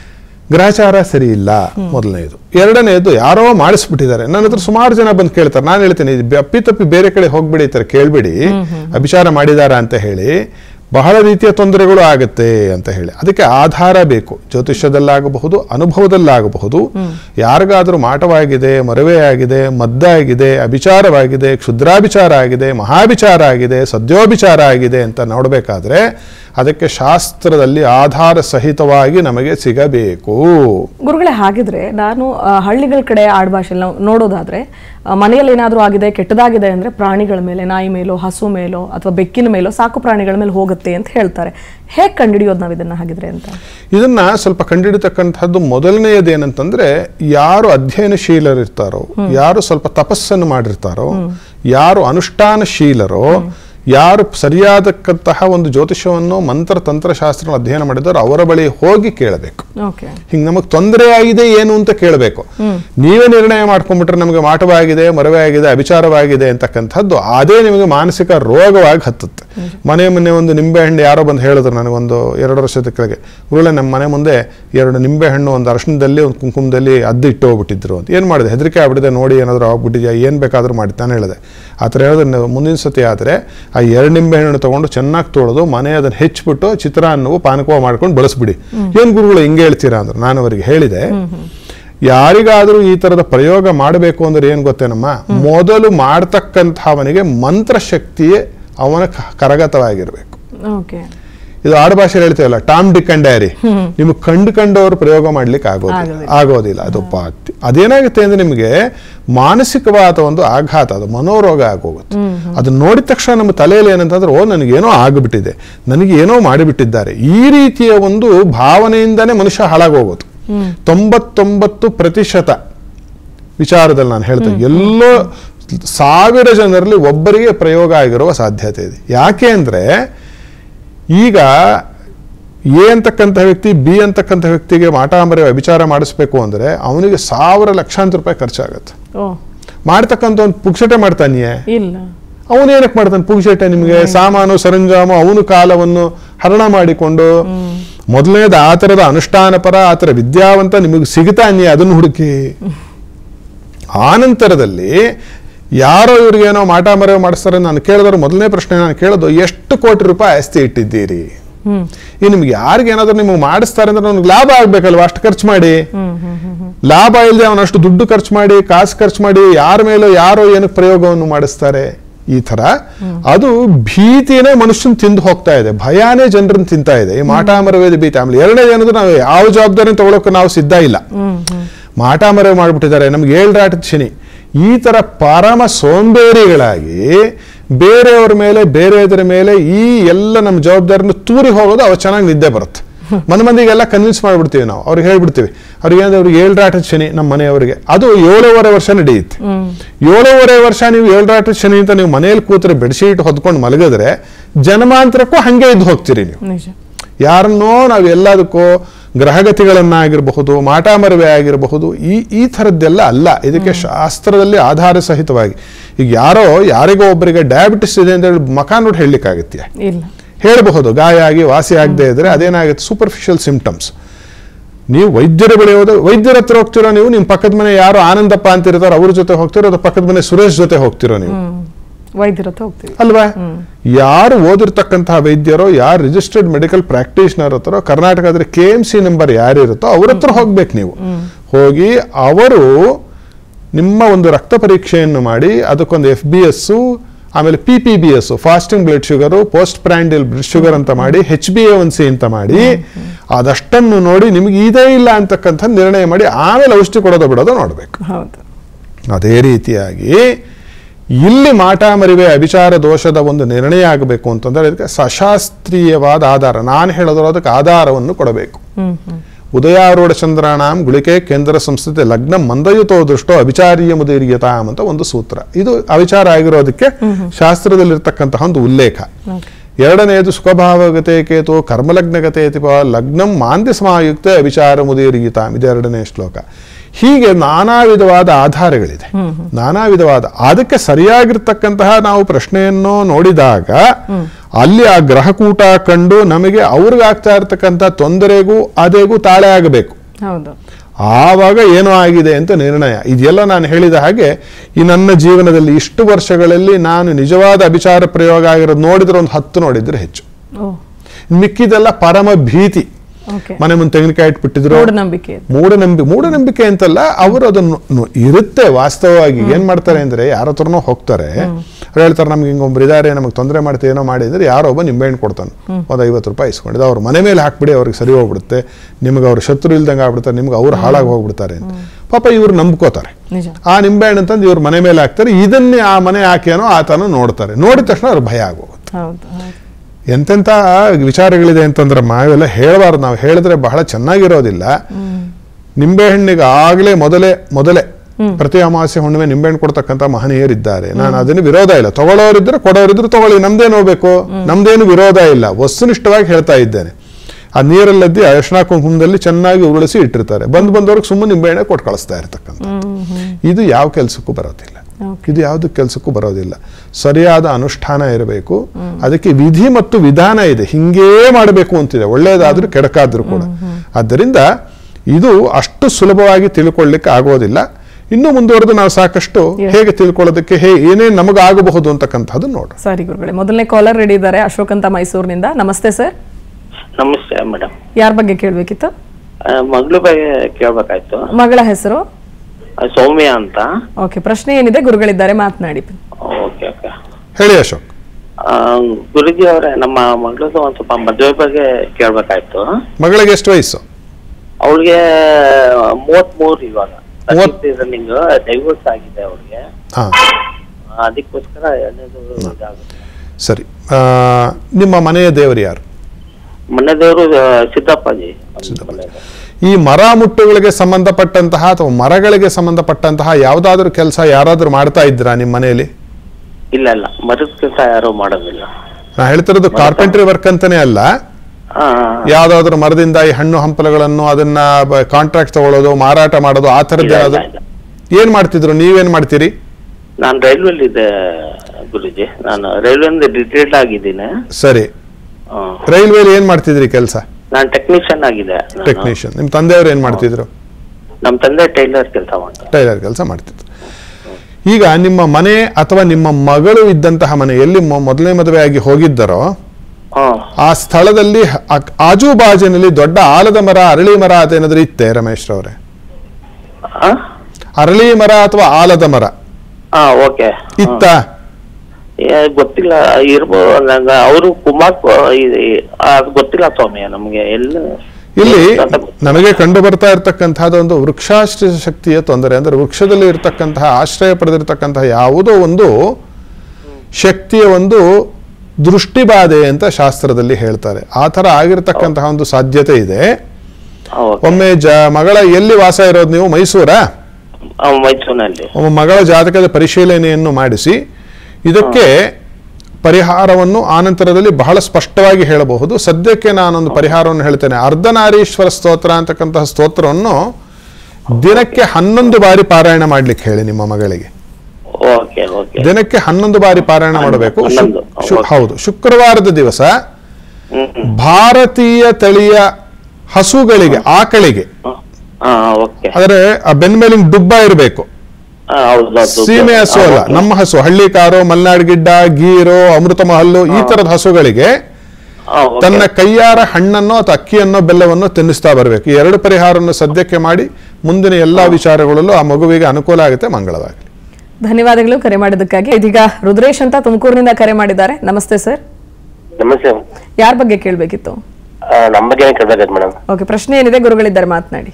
ಗ್ರಹಚಾರ ಸರಿ ಇಲ್ಲ ಮೊದಲನೇದು ಎರಡನೇದು ಯಾರೋ ಮಾಡಿಸ್ಬಿಟ್ಟಿದ್ದಾರೆ ನನ್ನ ಹತ್ರ ಸುಮಾರು ಜನ ಬಂದು ಕೇಳ್ತಾರೆ ನಾನು ಹೇಳ್ತೀನಿ ಇದು ಅಪ್ಪಿ ತಪ್ಪಿ ಬೇರೆ ಕಡೆ ಹೋಗ್ಬಿಡಿ ಈ ಥರ ಕೇಳ್ಬಿಡಿ ಅಭಿಚಾರ ಮಾಡಿದಾರ ಅಂತ ಹೇಳಿ ಬಹಳ ರೀತಿಯ ತೊಂದರೆಗಳು ಆಗುತ್ತೆ ಅಂತ ಹೇಳಿ ಅದಕ್ಕೆ ಆಧಾರ ಬೇಕು ಜ್ಯೋತಿಷ್ಯದಲ್ಲಾಗಬಹುದು ಅನುಭವದಲ್ಲಾಗಬಹುದು ಯಾರಿಗಾದರೂ ಮಾಟವಾಗಿದೆ ಮರವೆ ಆಗಿದೆ ಮದ್ದಾಗಿದೆ ಅಭಿಚಾರವಾಗಿದೆ ಕ್ಷುದ್ರಾಭಿಚಾರ ಆಗಿದೆ ಮಹಾಭಿಚಾರ ಆಗಿದೆ ಸದ್ಯೋಭಿಚಾರ ಆಗಿದೆ ಅಂತ ನೋಡಬೇಕಾದ್ರೆ ಅದಕ್ಕೆ ಶಾಸ್ತ್ರದಲ್ಲಿ ಆಧಾರ ಸಹಿತವಾಗಿ ನಮಗೆ ಸಿಗಬೇಕು
ಗುರುಗಳೇ ಹಾಗಿದ್ರೆ ನಾನು ಆ, ಹಳ್ಳಿಗಳ ಕಡೆ ಆಡ್ಭಾಷೆಯಲ್ಲಿ ನಾವು ನೋಡೋದಾದ್ರೆ ಆ, ಮನೆಯಲ್ಲಿ ಏನಾದರೂ ಆಗಿದೆ ಕೆಟ್ಟದಾಗಿದೆ ಅಂದ್ರೆ ಪ್ರಾಣಿಗಳ ಮೇಲೆ ನಾಯಿ ಮೇಲೋ ಹಸು ಮೇಲೋ ಅಥವಾ ಬೆಕ್ಕಿನ ಮೇಲೋ ಸಾಕು ಪ್ರಾಣಿಗಳ ಮೇಲೆ ಹೋಗುತ್ತೆ ಅಂತ ಹೇಳ್ತಾರೆ ಹೇಗೆ ಕಂಡುಹಿಡಿಯೋದು ನಾವು ಇದನ್ನ ಹಾಗಿದ್ರೆ ಅಂತ
ಇದನ್ನ ಸ್ವಲ್ಪ ಕಂಡಿಡಿತಕ್ಕಂಥದ್ದು ಮೊದಲನೆಯದೇನಂತಂದ್ರೆ ಯಾರು ಅಧ್ಯಯನಶೀಲರಿರ್ತಾರೋ ಯಾರು ಸ್ವಲ್ಪ ತಪಸ್ಸನ್ನು ಮಾಡಿರ್ತಾರೋ ಯಾರು ಅನುಷ್ಠಾನಶೀಲರೋ ಯಾರು ಸರಿಯಾದಕ್ಕಂತಹ ಒಂದು ಜ್ಯೋತಿಷವನ್ನು ಮಂತ್ರ ತಂತ್ರಶಾಸ್ತ್ರ ಅಧ್ಯಯನ ಮಾಡಿದಾರೋ ಅವರ ಬಳಿ ಹೋಗಿ ಕೇಳಬೇಕು
ಓಕೆ
ಹಿಂಗೆ ನಮಗೆ ತೊಂದರೆ ಆಗಿದೆ ಏನು ಅಂತ ಕೇಳಬೇಕು ನೀವೇ ನಿರ್ಣಯ ಮಾಡ್ಕೊಂಡ್ಬಿಟ್ರೆ ನಮಗೆ ಮಾಟವಾಗಿದೆ ಮರವೆ ಆಗಿದೆ ಅಭಿಚಾರವಾಗಿದೆ ಅಂತಕ್ಕಂಥದ್ದು ಅದೇ ನಿಮಗೆ ಮಾನಸಿಕ ರೋಗವಾಗಿ ಹತ್ತುತ್ತೆ ಮನೆ ಮೊನ್ನೆ ಒಂದು ನಿಂಬೆಹಣ್ಣು ಯಾರೋ ಬಂದು ಹೇಳಿದ್ರು ನನಗೊಂದು ಎರಡು ವರ್ಷದ ಕೆಳಗೆ ಗುರುಳೆ ನಮ್ಮ ಮನೆ ಮುಂದೆ ಎರಡು ನಿಂಬೆಹಣ್ಣು ಒಂದು ಅರ್ಶನದಲ್ಲಿ ಒಂದು ಕುಂಕುಮದಲ್ಲಿ ಅದ್ದು ಇಟ್ಟು ಹೋಗ್ಬಿಟ್ಟಿದ್ರು ಅಂತ ಏನು ಮಾಡಿದೆ ಹೆದರಿಕೆ ಆಗ್ಬಿಟ್ಟಿದೆ ನೋಡಿ ಏನಾದರೂ ಆಗ್ಬಿಟ್ಟಿದ್ಯಾ ಏನು ಬೇಕಾದರೂ ಮಾಡಿ ತಾನೇ ಹೇಳಿದೆ ಆ ಥರ ಹೇಳಿದ್ರೆ ನೀವು ಮುಂದಿನ ಸತಿ ಆದರೆ ಆ ಎರಡು ನಿಂಬೆಹಣ್ಣು ತೊಗೊಂಡು ಚೆನ್ನಾಗಿ ತೊಳೆದು ಮನೆ ಅದನ್ನು ಹೆಚ್ಚಿಬಿಟ್ಟು ಚಿತ್ರಾನ್ನವು ಪಾನಕವ ಮಾಡ್ಕೊಂಡು ಬಳಸ್ಬಿಡಿ ಏನು ಗುರುಗಳು ಹಿಂಗೆ ಹೇಳ್ತೀರಾ ಅಂದ್ರೆ ನಾನು ಅವರಿಗೆ ಹೇಳಿದೆ ಯಾರಿಗಾದರೂ ಈ ಥರದ ಪ್ರಯೋಗ ಮಾಡಬೇಕು ಅಂದ್ರೆ ಏನು ಗೊತ್ತೇನಮ್ಮ ಮೊದಲು ಮಾಡ್ತಕ್ಕಂಥವನಿಗೆ ಮಂತ್ರಶಕ್ತಿಯೇ ಅವನ ಕ- ಕರಗತವಾಗಿರಬೇಕು
ಓಕೆ
ಇದು ಆಡುಭಾಷೆಯಲ್ಲಿ ಹೇಳ್ತೇವಲ್ಲ ಟಾಮ್ ಡಿಕ್ ಅಂಡ್ ಡ್ಯಾರಿ ನಿಮಗೆ ಕಂಡು ಕಂಡವರು ಪ್ರಯೋಗ ಮಾಡ್ಲಿಕ್ಕೆ ಆಗೋದಿಲ್ಲ ಆಗೋದಿಲ್ಲ ಅದು ಪಾಕ್ತಿ ಅದೇನಾಗುತ್ತೆ ಅಂದ್ರೆ ನಿಮಗೆ ಮಾನಸಿಕವಾದ ಒಂದು ಆಘಾತ ಅದು ಮನೋರೋಗ ಆಗೋಗುತ್ತೆ ಅದನ್ನ ನೋಡಿದ ತಕ್ಷಣ ನಮ್ಮ ತಲೆಯಲ್ಲಿ ಏನಂತಂದ್ರೆ ಓ ನನಗೇನೋ ಆಗಿಬಿಟ್ಟಿದೆ ನನಗೆ ಏನೋ ಮಾಡಿಬಿಟ್ಟಿದ್ದಾರೆ ಈ ರೀತಿಯ ಒಂದು ಭಾವನೆಯಿಂದನೇ ಮನುಷ್ಯ ಹಾಳಾಗೋಗೋದು ತೊಂಬತ್ತೊಂಬತ್ತು ಪ್ರತಿಶತ ವಿಚಾರದಲ್ಲಿ ನಾನು ಹೇಳ್ತೇನೆ ಎಲ್ಲೋ ಸಾವಿರ ಜನರಲ್ಲಿ ಒಬ್ಬರಿಗೆ ಪ್ರಯೋಗ ಆಗಿರುವ ಸಾಧ್ಯತೆ ಇದೆ ಯಾಕೆ ಅಂದ್ರೆ ಈಗ ಎ ಅಂತಕ್ಕಂಥ ವ್ಯಕ್ತಿ ಬಿ ಅಂತಕ್ಕಂಥ ವ್ಯಕ್ತಿಗೆ ಮಾಟಾಮರೆ ವಿಚಾರ ಮಾಡಿಸ್ಬೇಕು ಅಂದ್ರೆ ಅವನಿಗೆ ಸಾವಿರ ಲಕ್ಷಾಂತರ ರೂಪಾಯಿ ಖರ್ಚಾಗತ್ತೆ
ಓ
ಮಾಡ್ತಕ್ಕಂಥ ಒಂದು ಪುಕ್ಷಟೆ ಮಾಡ್ತಾನೆಯೇ
ಇಲ್ಲ
ಅವನು ಏನಕ್ಕೆ ಮಾಡ್ತಾನೆ ಪುಕ್ಷಟೆ ನಿಮಗೆ ಸಾಮಾನು ಸರಂಜಾಮು ಅವನು ಕಾಲವನ್ನು ಹರಣ ಮಾಡಿಕೊಂಡು ಮೊದಲನೇದು ಆ ಥರದ ಅನುಷ್ಠಾನ ಪರ ಆ ಥರ ವಿದ್ಯಾವಂತ ನಿಮಗೆ ಸಿಗ್ತಾನೆ ಅದನ್ನು ಹುಡುಕಿ ಆನಂತರದಲ್ಲಿ ಯಾರೋ ಇವ್ರಿಗೇನೋ ಮಾಟ ಮರೆ ಮಾಡಿಸ್ತಾರೆ ನಾನು ಕೇಳಿದ್ರೆ ಮೊದಲನೇ ಪ್ರಶ್ನೆ ನಾನು ಕೇಳೋದು ಎಷ್ಟು ಕೋಟಿ ರೂಪಾಯಿ ಆಸ್ತಿ ಇಟ್ಟಿದ್ದೀರಿ
ಹ್ಮ್
ಈ ನಿಮ್ಗೆ ಯಾರಿಗೇನಾದ್ರೂ ನಿಮಗೆ ಮಾಡಿಸ್ತಾರೆ ಅಂದ್ರೆ ನನಗೆ ಲಾಭ ಆಗ್ಬೇಕಲ್ವಾ ಅಷ್ಟು ಖರ್ಚು ಮಾಡಿ
ಹ್ಮ್ ಹ್ಮ್ ಹ್ಮ್ ಹ್ಮ್
ಲಾಭ ಇಲ್ಲದೆ ಅವನಷ್ಟು ದುಡ್ಡು ಖರ್ಚು ಮಾಡಿ ಕಾಸು ಖರ್ಚು ಮಾಡಿ ಯಾರ ಮೇಲೋ ಯಾರೋ ಏನಕ್ಕೆ ಪ್ರಯೋಗವನ್ನು ಮಾಡಿಸ್ತಾರೆ ಈ ತರ ಅದು ಭೀತಿನೇ ಮನುಷ್ಯನ್ ತಿಂದು ಹೋಗ್ತಾ ಇದೆ ಭಯಾನೇ ಜನರನ್ನ ತಿಂತಾ ಇದೆ ಈ ಮಾಟಾಮರವೇದ ಭೀತಿ ಆಮೇಲೆ ಎರಡನೇದು ಏನಂದ್ರೆ ನಾವು ಯಾವ ಜವಾಬ್ದಾರಿ ತಗೊಳಕ್ಕೆ ನಾವು ಸಿದ್ಧ ಇಲ್ಲ
ಹ್ಮ್ ಹ್ಮ್
ಮಾಟಾಮರೆ ಮಾಡಿಬಿಟ್ಟಿದ್ದಾರೆ ನಮ್ಗೆ ಏಳ್ರಾಟದ ಶನಿ ಈ ತರ ಪರಮ ಸೋಂಬೇರಿಗಳಾಗಿ ಬೇರೆಯವ್ರ ಮೇಲೆ ಬೇರೆಯದ್ರ ಮೇಲೆ ಈ ಎಲ್ಲ ನಮ್ಮ ಜವಾಬ್ದಾರಿನ ತೂರಿ ಹೋಗೋದು ಅವ ಚೆನ್ನಾಗಿ ನಿದ್ದೆ ಬರುತ್ತೆ ಮನ ಮಂದಿಗೆಲ್ಲ ಕನ್ವಿನ್ಸ್ ಮಾಡ್ಬಿಡ್ತೀವಿ ನಾವು ಅವ್ರಿಗೆ ಹೇಳ್ಬಿಡ್ತೀವಿ ಅವ್ರಿಗೆ ಏನಂದ್ರೆ ಅವ್ರಿಗೆ ಏಳ್ರಾಟದ ಶನಿ ನಮ್ಮ ಮನೆಯವರಿಗೆ ಅದು ಏಳೂವರೆ ವರ್ಷ ನಡೆಯುತ್ತೆ ಏಳೂವರೆ ವರ್ಷ ನೀವು ಏಳ್ರಾಟದ ಶನಿ ಅಂತ ನೀವು ಮನೆಯಲ್ಲಿ ಕೂತ್ರೆ ಬೆಡ್ಶೀಟ್ ಹೊದ್ಕೊಂಡು ಮಲಗಿದ್ರೆ ಜನ್ಮಾಂತರಕ್ಕೂ ಹಂಗೆ ಇದ್ದು ಹೋಗ್ತೀರಿ ನೀವು
ನಿಜ
ಯಾರನ್ನೋ ನಾವು ಎಲ್ಲದಕ್ಕೂ ಗ್ರಹಗತಿಗಳನ್ನಾಗಿರಬಹುದು ಮಾಟಾಮರವೆ ಆಗಿರಬಹುದು ಈ ಈ ಥರದ್ದೆಲ್ಲ ಅಲ್ಲ ಇದಕ್ಕೆ ಶಾಸ್ತ್ರದಲ್ಲಿ ಆಧಾರ ಸಹಿತವಾಗಿ ಈಗ ಯಾರೋ ಯಾರಿಗೋ ಒಬ್ಬರಿಗೆ ಡಯಾಬಿಟಿಸ್ ಇದೆ ಅಂತ ಹೇಳಿ ಮಕ ನೋಡಿ ಹೇಳಲಿಕ್ಕಾಗತ್ತೆ
ಇಲ್ಲ
ಹೇಳಬಹುದು ಗಾಯ ಆಗಿ ವಾಸಿ ಆಗದೆ ಇದ್ರೆ ಅದೇನಾಗುತ್ತೆ ಸೂಪರ್ಫಿಷಿಯಲ್ ಸಿಂಪ್ಟಮ್ಸ್ ನೀವು ವೈದ್ಯರ ಬಳಿ ಹೋದ ವೈದ್ಯರ ಹತ್ರ ಹೋಗ್ತಿರೋ ನೀವು ನಿಮ್ಮ ಪಕ್ಕದ ಮನೆ ಯಾರು ಆನಂದಪ್ಪ ಅಂತ ಇರ್ತಾರೋ ಅವ್ರ ಜೊತೆ ಹೋಗ್ತಿರೋ ಅಥವಾ ಪಕ್ಕದ ಮನೆ ಸುರೇಶ್ ಜೊತೆ ಹೋಗ್ತಿರೋ ನೀವು
ಹ್ಮ್ ವೈದ್ಯರ ಹತ್ರ ಹೋಗ್ತೀವಿ
ಅಲ್ವಾ ಯಾರು ಓದಿರ್ತಕ್ಕಂತಹ ವೈದ್ಯರೋ ಯಾರು ರಿಜಿಸ್ಟರ್ಡ್ ಮೆಡಿಕಲ್ ಪ್ರಾಕ್ಟೀಷನರ್ ಹತ್ರ ಕರ್ನಾಟಕದ ಕೆ ಎಂ ಸಿ ನಂಬರ್ ಯಾರಿರುತ್ತೋ ಅವ್ರ ಹತ್ರ ಹೋಗ್ಬೇಕು ನೀವು ಹೋಗಿ ಅವರು ನಿಮ್ಮ ಒಂದು ರಕ್ತ ಪರೀಕ್ಷೆಯನ್ನು ಮಾಡಿ ಅದಕ್ಕೊಂದು ಎಫ್ ಬಿ ಎಸ್ಸು ಆಮೇಲೆ P P B S fasting blood sugar post prandial blood sugar ಅಂತ ಮಾಡಿ H B A one C ಅಂತ ಮಾಡಿ ಅದಷ್ಟನ್ನು ನೋಡಿ ನಿಮಗೆ ಇದೇ ಇಲ್ಲ ಅಂತಕ್ಕಂಥ ನಿರ್ಣಯ ಮಾಡಿ ಆಮೇಲೆ ಔಷಧಿ ಕೊಡೋದು ಬಿಡೋದು ನೋಡಬೇಕು
ಹೌದು
ಅದೇ ರೀತಿಯಾಗಿ ಇಲ್ಲಿ ಮಾಟ ಮರಿವೆ ಅಭಿಚಾರ ದೋಷದ ಒಂದು ನಿರ್ಣಯ ಆಗಬೇಕು ಅಂತಂದ್ರೆ ಅದಕ್ಕೆ ಸಶಾಸ್ತ್ರೀಯವಾದ ಆಧಾರ ನಾನು ಹೇಳಿದ್ರು ಅದಕ್ಕೆ ಆಧಾರವನ್ನು ಕೊಡಬೇಕು
ಹ್ಮ್ ಹ್ಮ್
ಉದಯಾರೂಢ ಚಂದ್ರಾಣಾಂ ಗುಳಿಕೆ ಕೇಂದ್ರ ಸಂಸ್ಥೆ ಲಗ್ನ ಮಂದಯುತೋ ದೃಷ್ಟೋ ಅವಿಚಾರೀಯ ಮುದೀರ್ಯತಾಂ ಅಂತ ಒಂದು ಸೂತ್ರ ಇದು ಅವಿಚಾರ ಆಗಿರೋದಕ್ಕೆ ಶಾಸ್ತ್ರದಲ್ಲಿರ್ತಕ್ಕಂತಹ ಒಂದು ಉಲ್ಲೇಖ
ಓಕೆ
ಎರಡನೆಯದು ಸುಖಭಾವಗತೆ ಕೇತು ಕರ್ಮಲಗ್ನಗತೆ ತಿಪ ಲಗ್ನಂ ಮಾಂದ್ಯ ಸಮಾಯುಕ್ತ ಅವಿಚಾರ ಮುದೀರ್ಯತಾಂ ಇದು ಎರಡನೇ ಶ್ಲೋಕ ಹೀಗೆ ನಾನಾ ವಿಧವಾದ ಆಧಾರಗಳಿದೆ ನಾನಾ ವಿಧವಾದ ಅದಕ್ಕೆ ಸರಿಯಾಗಿರ್ತಕ್ಕಂತಹ ನಾವು ಪ್ರಶ್ನೆಯನ್ನು ನೋಡಿದಾಗ ಅಲ್ಲಿ ಆ ಗ್ರಹಕೂಟ ಕಂಡು ನಮಗೆ ಅವ್ರಿಗಾಗ್ತಾ ಇರ್ತಕ್ಕಂಥ ತೊಂದರೆಗೂ ಅದೇಗೂ ತಾಳೆ ಆಗಬೇಕು
ಹೌದು
ಆವಾಗ ಏನೋ ಆಗಿದೆ ಅಂತ ನಿರ್ಣಯ ಇದೆಲ್ಲ ನಾನು ಹೇಳಿದ ಹಾಗೆ ಈ ನನ್ನ ಜೀವನದಲ್ಲಿ ಇಷ್ಟು ವರ್ಷಗಳಲ್ಲಿ ನಾನು ನಿಜವಾದ ಅಭಿಚಾರ ಪ್ರಯೋಗ ಆಗಿರೋದು ನೋಡಿದ್ರೆ ಒಂದು ಹತ್ತು ನೋಡಿದ್ರೆ ಹೆಚ್ಚು
ಓ
ಮಿಕ್ಕಿದೆಲ್ಲ ಪರಮ ಭೀತಿ
ಓಕೆ
ಮನೆ ಮುಂದೆ ತೆಂಗಿನಕಾಯಿ ಇಟ್ಬಿಟ್ಟಿದ್ರು
ಮೂಢನಂಬಿಕೆ
ಮೂಢನಂಬಿಕೆ ಮೂಢನಂಬಿಕೆ ಅಂತಲ್ಲ ಅವರು ಅದನ್ನು ನು- ಇರುತ್ತೆ ವಾಸ್ತವವಾಗಿ ಏನ್ ಮಾಡ್ತಾರೆ ಅಂದ್ರೆ ಯಾರ ಹತ್ರನೋ ಹೋಗ್ತಾರೆ ಅವ್ರು ಹೇಳ್ತಾರೆ ನಮ್ಗೆ ಹಿಂಗೊಬ್ರು ಇದಾರೆ ನಮಗೆ ತೊಂದರೆ ಮಾಡ್ತೀವಿ ಏನೋ ಮಾಡಿದ್ರೆ ಯಾರೋ ಒಬ್ಬ ನಿಂಬೆಹಣ್ಣು ಕೊಡ್ತಾನೆ ಒಂದು ಐವತ್ತು ರೂಪಾಯಿ ಇಸ್ಕೊಂಡಿದ್ದು ಅವ್ರ ಮನೆ ಮೇಲೆ ಹಾಕ್ಬಿಡಿ ಅವ್ರಿಗೆ ಸರಿ ಹೋಗ್ಬಿಡುತ್ತೆ ನಿಮ್ಗೆ ಅವ್ರ ಶತ್ರು ಇಲ್ದಂಗೆ ಆಗ್ಬಿಡ್ತಾರೆ ನಿಮ್ಗೆ ಅವ್ರು ಹಾಳಾಗಿ ಹೋಗ್ಬಿಡ್ತಾರೆ ಅಂತ ಪಾಪ ಇವ್ರು ನಂಬ್ಕೋತಾರೆ
ನಿಜ
ಆ ನಿಂಬೆಹಣ್ಣು ಅಂತಂದು ಇವ್ರ ಮನೆ ಮೇಲೆ ಹಾಕ್ತಾರೆ ಇದನ್ನೇ ಆ ಮನೆ ಹಾಕ್ಯಾನೋ ಆತನು ನೋಡ್ತಾರೆ ನೋಡಿದ ತಕ್ಷಣ ಅವ್ರು ಭಯ ಆಗೋಗುತ್ತೆ
ಹೌದು ಹೌದು
ಎಂತೆಂಥ ವಿಚಾರಗಳಿದೆ ಅಂತಂದ್ರೆ ನಾವೆಲ್ಲ ಹೇಳಬಾರ್ದು ನಾವು ಹೇಳಿದ್ರೆ ಬಹಳ ಚೆನ್ನಾಗಿರೋದಿಲ್ಲ ನಿಂಬೆಹಣ್ಣಿಗೆ ಆಗಲೇ ಮೊದಲೇ ಮೊದಲೇ ಪ್ರತಿ ಅಮಾವಾಸ್ಯೆ ಹುಣ್ಣಿಮೆ ನಿಂಬೆಹಣ್ಣು ಕೊಡ್ತಕ್ಕಂಥ ಮಹನೀಯರಿದ್ದಾರೆ ನಾನು ಅದನ್ನು ವಿರೋಧ ಇಲ್ಲ ತಗೊಳ್ಳೋರಿದ್ರೆ ಕೊಡೋರಿದ್ರೆ ತಗೊಳ್ಳಿ ನಮ್ದೇನು ಹೋಗ್ಬೇಕು ನಮ್ದೇನು ವಿರೋಧ ಇಲ್ಲ ವಸ್ತುನಿಷ್ಠವಾಗಿ ಹೇಳ್ತಾ ಇದ್ದೇನೆ ಆ ನೀರಲ್ಲದ್ದಿ ಅರಿಶಿನ ಕುಂಕುಮದಲ್ಲಿ ಚೆನ್ನಾಗಿ ಉರುಳಿಸಿ ಇಟ್ಟಿರ್ತಾರೆ ಬಂದು ಬಂದವ್ರಿಗೆ ಸುಮ್ಮನೆ ನಿಂಬೆಹಣ್ಣೆ ಕೊಟ್ಟು ಕಳಿಸ್ತಾ ಇರ್ತಕ್ಕಂಥ ಇದು ಯಾವ ಕೆಲಸಕ್ಕೂ ಬರೋದಿಲ್ಲ ಇದು ಯಾವುದು ಕೆಲಸಕ್ಕೂ ಬರೋದಿಲ್ಲ ಸರಿಯಾದ ಅನುಷ್ಠಾನ ಇರಬೇಕು ಅದಕ್ಕೆ ವಿಧಿ ಮತ್ತು ವಿಧಾನ ಇದೆ ಹಿಂಗೇ ಮಾಡಬೇಕು ಅಂತಿದೆ ಒಳ್ಳೆಯದಾದ್ರೂ ಕೆಡಕಾದ್ರೂ ಕೂಡ ಆದ್ದರಿಂದ ಇದು ಅಷ್ಟು ಸುಲಭವಾಗಿ ತಿಳ್ಕೊಳ್ಳಿಕ್ಕೆ ಆಗೋದಿಲ್ಲ ಇನ್ನು ಮುಂದುವರೆದು ನಾವು ಸಾಕಷ್ಟು ಹೇಗೆ ತಿಳ್ಕೊಳ್ಳೋದಕ್ಕೆ ಹೇ ಏನೇನು ನಮಗಾಗಬಹುದು ಅಂತಕ್ಕಂಥದ್ದು ನೋಡ್ರಿ
ಸರಿ ಗುರುಗಳೇ ಮೊದಲನೇ ಕಾಲರ್ ರೆಡಿ ಇದ್ದಾರೆ ಅಶೋಕ್ ಅಂತ ಮೈಸೂರಿನಿಂದ ನಮಸ್ತೆ ಸರ್
ನಮಸ್ತೆ ಮೇಡಮ್
ಯಾರ ಬಗ್ಗೆ ಕೇಳಬೇಕಿತ್ತು
ಮಗಳ ಬಗ್ಗೆ ಕೇಳ್ಬೇಕಾಯ್ತು
ಮಗಳ ಹೆಸರು
ಆ, ಸೌಮ್ಯ ಅಂತ
ಓಕೆ ಪ್ರಶ್ನೆ ಏನಿದೆ ಗುರುಗಳಿದ್ದಾರೆ ಮಾತನಾಡಿ
ಓಕೆ ಓಕೆ
ಹೇಳಿ ಅಶೋಕ್
ಆ, ಗುರುಜಿ ಅವರೇ ನಮ್ಮ ಮಗಳದು ಒಂದ್ ಸ್ವಲ್ಪ ಮದುವೆ ಬಗ್ಗೆ ಕೇಳ್ಬೇಕಾಯ್ತು
ಮಗಳಿಗೆ ಎಷ್ಟು ವಯಸ್ಸು
ಅವಳಿಗೆ ಮೂವತ್ ಮೂರು ಇವಾಗ
ಮೂವತ್-
ರನ್ನಿಂಗ್ ಡೈವೋರ್ಸ್ ಆಗಿದೆ ಅವ್ರಿಗೆ
ಹಾ
ಅದಕ್ಕೋಸ್ಕರ ಎರಡನೇದು ಇದಾಗುತ್ತೆ
ಸರಿ ಆ, ನಿಮ್ಮ ಮನೆಯ ದೇವರು ಯಾರು
ಮನೆ ದೇವರು ಸಿದ್ದಪ್ಪಾಜಿ
ಈ ಮರ ಮುಟ್ಟುಗಳಿಗೆ ಸಂಬಂಧಪಟ್ಟಂತಹ ಅಥವಾ ಮರಗಳಿಗೆ ಸಂಬಂಧಪಟ್ಟಂತಹ ಯಾವುದಾದ್ರೂ ಕೆಲಸ ಯಾರಾದ್ರೂ ಮಾಡ್ತಾ ಇದ್ದೀರಾ ನಿಮ್ಮ ಮನೆಯಲ್ಲಿ
ಇಲ್ಲ ಇಲ್ಲ ಮರದ ಕೆಲಸ ಯಾರು ಮಾಡೋದಿಲ್ಲ
ನಾ ಹೇಳ್ತಿರೋದು ಕಾರ್ಪೆಂಟ್ರಿ ವರ್ಕ್ ಅಂತಾನೆ ಅಲ್ಲ
ಆ,
ಯಾವ್ದಾದ್ರು ಮರದಿಂದ ಈ ಹಣ್ಣು ಹಂಪಲುಗಳನ್ನು ಅದನ್ನ ಕಾಂಟ್ರಾಕ್ಟ್ ತಗೊಳ್ಳೋದು ಮಾರಾಟ ಮಾಡೋದು ಆ ಥರದ್ದು
ಇಲ್ಲ,
ಯಾವ್ದು
ಇಲ್ಲ,
ಏನ್ ಮಾಡ್ತಿದ್ರು ನೀವೇನ್ ಮಾಡ್ತೀರಿ
ನಾನು ರೈಲ್ವೆಲ್ ಇದೆ ಗುರುಜಿ ನಾನು ರೈಲ್ವೆ ರಿಟೈರ್ಡ್ ಆಗಿದ್ದೀನಿ
ಸರಿ
ಆ.
ರೈಲ್ವೇಲಿ ಏನ್ ಮಾಡ್ತಿದ್ರಿ ಕೆಲಸ
ನಾನು ಟೆಕ್ನಿಷಿಯನ್ ಆಗಿದೆ ನಾನು.
ಟೆಕ್ನಿಷಿಯನ್ ನಿಮ್ಮ ತಂದೆಯವರು ಏನ್ ಮಾಡ್ತಿದ್ರು
ನಮ್ಮ ತಂದೆ ಟೈಲರ್ ಕೆಲಸ ಮಾಡ್ತಾರೆ
ಟೈಲರ್ ಕೆಲಸ ಮಾಡ್ತಿದ್ರು ಈಗ ನಿಮ್ಮ ಮನೆ ಅಥವಾ ನಿಮ್ಮ ಮಗಳು ಇದ್ದಂತಹ ಮನೆ ಎಲ್ಲಿ ಮೊ- ಮೊದಲನೇ ಮದುವೆ ಆಗಿ ಹೋಗಿದ್ದರೋ
ಹ್ಮ್
ಆ ಸ್ಥಳದಲ್ಲಿ ಆ- ಆಜುಬಾಜಿನಲ್ಲಿ ದೊಡ್ಡ ಆಲದ ಮರ ಅರಳಿ ಮರ ಅದೇನಾದ್ರೂ ಇತ್ತೆ ರಮೇಶ್ ರವರೇ
ಆ?
ಅರಳಿ ಮರ ಅಥವಾ ಆಲದ ಮರ
ಹಾ ಓಕೆ
ಇತ್ತ
ಏ, ಗೊತ್ತಿಲ್ಲ ಇರ್ಬೋದು ನಂಗೆ ಅವರು ಕುಮಾರ್ ಅದು ಗೊತ್ತಿಲ್ಲ ಸ್ವಾಮಿ ನಮ್ಗೆ ಎಲ್ಲ
ಇಲ್ಲಿ
ಅಂತ ಗೊತ್ತಿಲ್ಲ.
ನಮಗೆ ಕಂಡು ಬರ್ತಾ ಇರತಕ್ಕಂತಹದ್ದು ಒಂದು ವೃಕ್ಷಾಶ್ರಯ ಶಕ್ತಿಯ ತೊಂದರೆ ಅಂದ್ರೆ ವೃಕ್ಷದಲ್ಲಿ ಇರತಕ್ಕಂತಹ ಆಶ್ರಯ ಪಡೆದಿರತಕ್ಕಂತಹ ಯಾವುದೋ ಒಂದು ಶಕ್ತಿಯ ಒಂದು ದೃಷ್ಟಿಬಾಧೆ ಅಂತ ಶಾಸ್ತ್ರದಲ್ಲಿ ಹೇಳ್ತಾರೆ ಆ ಥರ ಆಗಿರತಕ್ಕಂತಹ ಒಂದು ಸಾಧ್ಯತೆ ಇದೆ
ಹಾ, ಓಕೆ.
ಒಮ್ಮೆ ಜ ಮಗಳ ಎಲ್ಲಿ ವಾಸ ಇರೋದು ನೀವು ಮೈಸೂರಾ
ಆ, ಮೈಸೂರಿನಲ್ಲಿ
ಒಬ್ಬ ಮಗಳ ಜಾತಕದ ಪರಿಶೀಲನೆಯನ್ನು ಮಾಡಿಸಿ ಇದಕ್ಕೆ ಪರಿಹಾರವನ್ನು ಆನಂತರದಲ್ಲಿ ಬಹಳ ಸ್ಪಷ್ಟವಾಗಿ ಹೇಳಬಹುದು ಸದ್ಯಕ್ಕೆ ನಾನೊಂದು ಪರಿಹಾರವನ್ನು ಹೇಳ್ತೇನೆ ಅರ್ಧನಾರೀಶ್ವರ ಸ್ತೋತ್ರ ಅಂತಕ್ಕಂತಹ ಸ್ತೋತ್ರವನ್ನು ದಿನಕ್ಕೆ ಹನ್ನೊಂದು ಬಾರಿ ಪಾರಾಯಣ ಮಾಡ್ಲಿಕ್ಕೆ ಹೇಳಿ ನಿಮ್ಮ ಮಗಳಿಗೆ
ಓಕೆ ಓಕೆ
ದಿನಕ್ಕೆ ಹನ್ನೊಂದು ಬಾರಿ ಪಾರಾಯಣ ಮಾಡಬೇಕು ಶು-
ಹನ್ನೊಂದು,
ಶು-
ಓಕೆ.
ಹೌದು ಶುಕ್ರವಾರದ ದಿವಸ
ಹ್ಮ್ ಹ್ಮ್.
ಭಾರತೀಯ ತಳಿಯ ಹಸುಗಳಿಗೆ ಆಕಳಿಗೆ
ಹಾ, ಹಾ ಓಕೆ
ಆದರೆ ಆ ಬೆನ್ಮೇಲಿನ ಡುಬ್ಬ ಇರಬೇಕು
ಹಾ, ಹೌದು ಹೌದು.
ಸೀಮೆ ಹಸು
ಹಾ,
ಅಲ್ಲ
ಓಕೆ.
ನಮ್ಮ ಹಸು ಹಳ್ಳಿ ಕಾರು ಮಲ್ನಾಡ್ ಗಿಡ್ಡ ಗೀರು ಅಮೃತ ಮಹಲ್ಲು ಈ ತರದ ಹಸುಗಳಿಗೆ
ಹಾ, ಓಕೆ.
ತನ್ನ ಕೈಯಾರ ಹಣ್ಣನ್ನು ಅಥವಾ ಅಕ್ಕಿಯನ್ನೋ ಬೆಲ್ಲವನ್ನು ತಿನ್ನಿಸ್ತಾ ಬರಬೇಕು ಈ ಎರಡು ಪರಿಹಾರವನ್ನು ಸದ್ಯಕ್ಕೆ ಮಾಡಿ ಮುಂದಿನ ಎಲ್ಲಾ ವಿಚಾರಗಳಲ್ಲೂ ಆ ಮಗುವಿಗೆ ಅನುಕೂಲ ಆಗುತ್ತೆ ಮಂಗಳವಾಗಲಿ
ಧನ್ಯವಾದಗಳು ಕರೆ ಮಾಡಿದ್ದಕ್ಕಾಗಿ ಇದೀಗ ರುದ್ರೇಶ್ ಅಂತ ತುಮಕೂರಿನಿಂದ ಕರೆ ಮಾಡಿದ್ದಾರೆ ನಮಸ್ತೆ ಸರ್
ನಮಸ್ತೆ
ಯಾರ ಬಗ್ಗೆ ಕೇಳಬೇಕಿತ್ತು
ಆ, ನಮ್ಮ ಬಗ್ಗೆ ಕೇಳ್ಬೇಕಾಯ್ತು ಮೇಡಮ್
ಓಕೆ ಪ್ರಶ್ನೆ ಏನಿದೆ ಗುರುಗಳಿದ್ದಾರೆ ಮಾತನಾಡಿ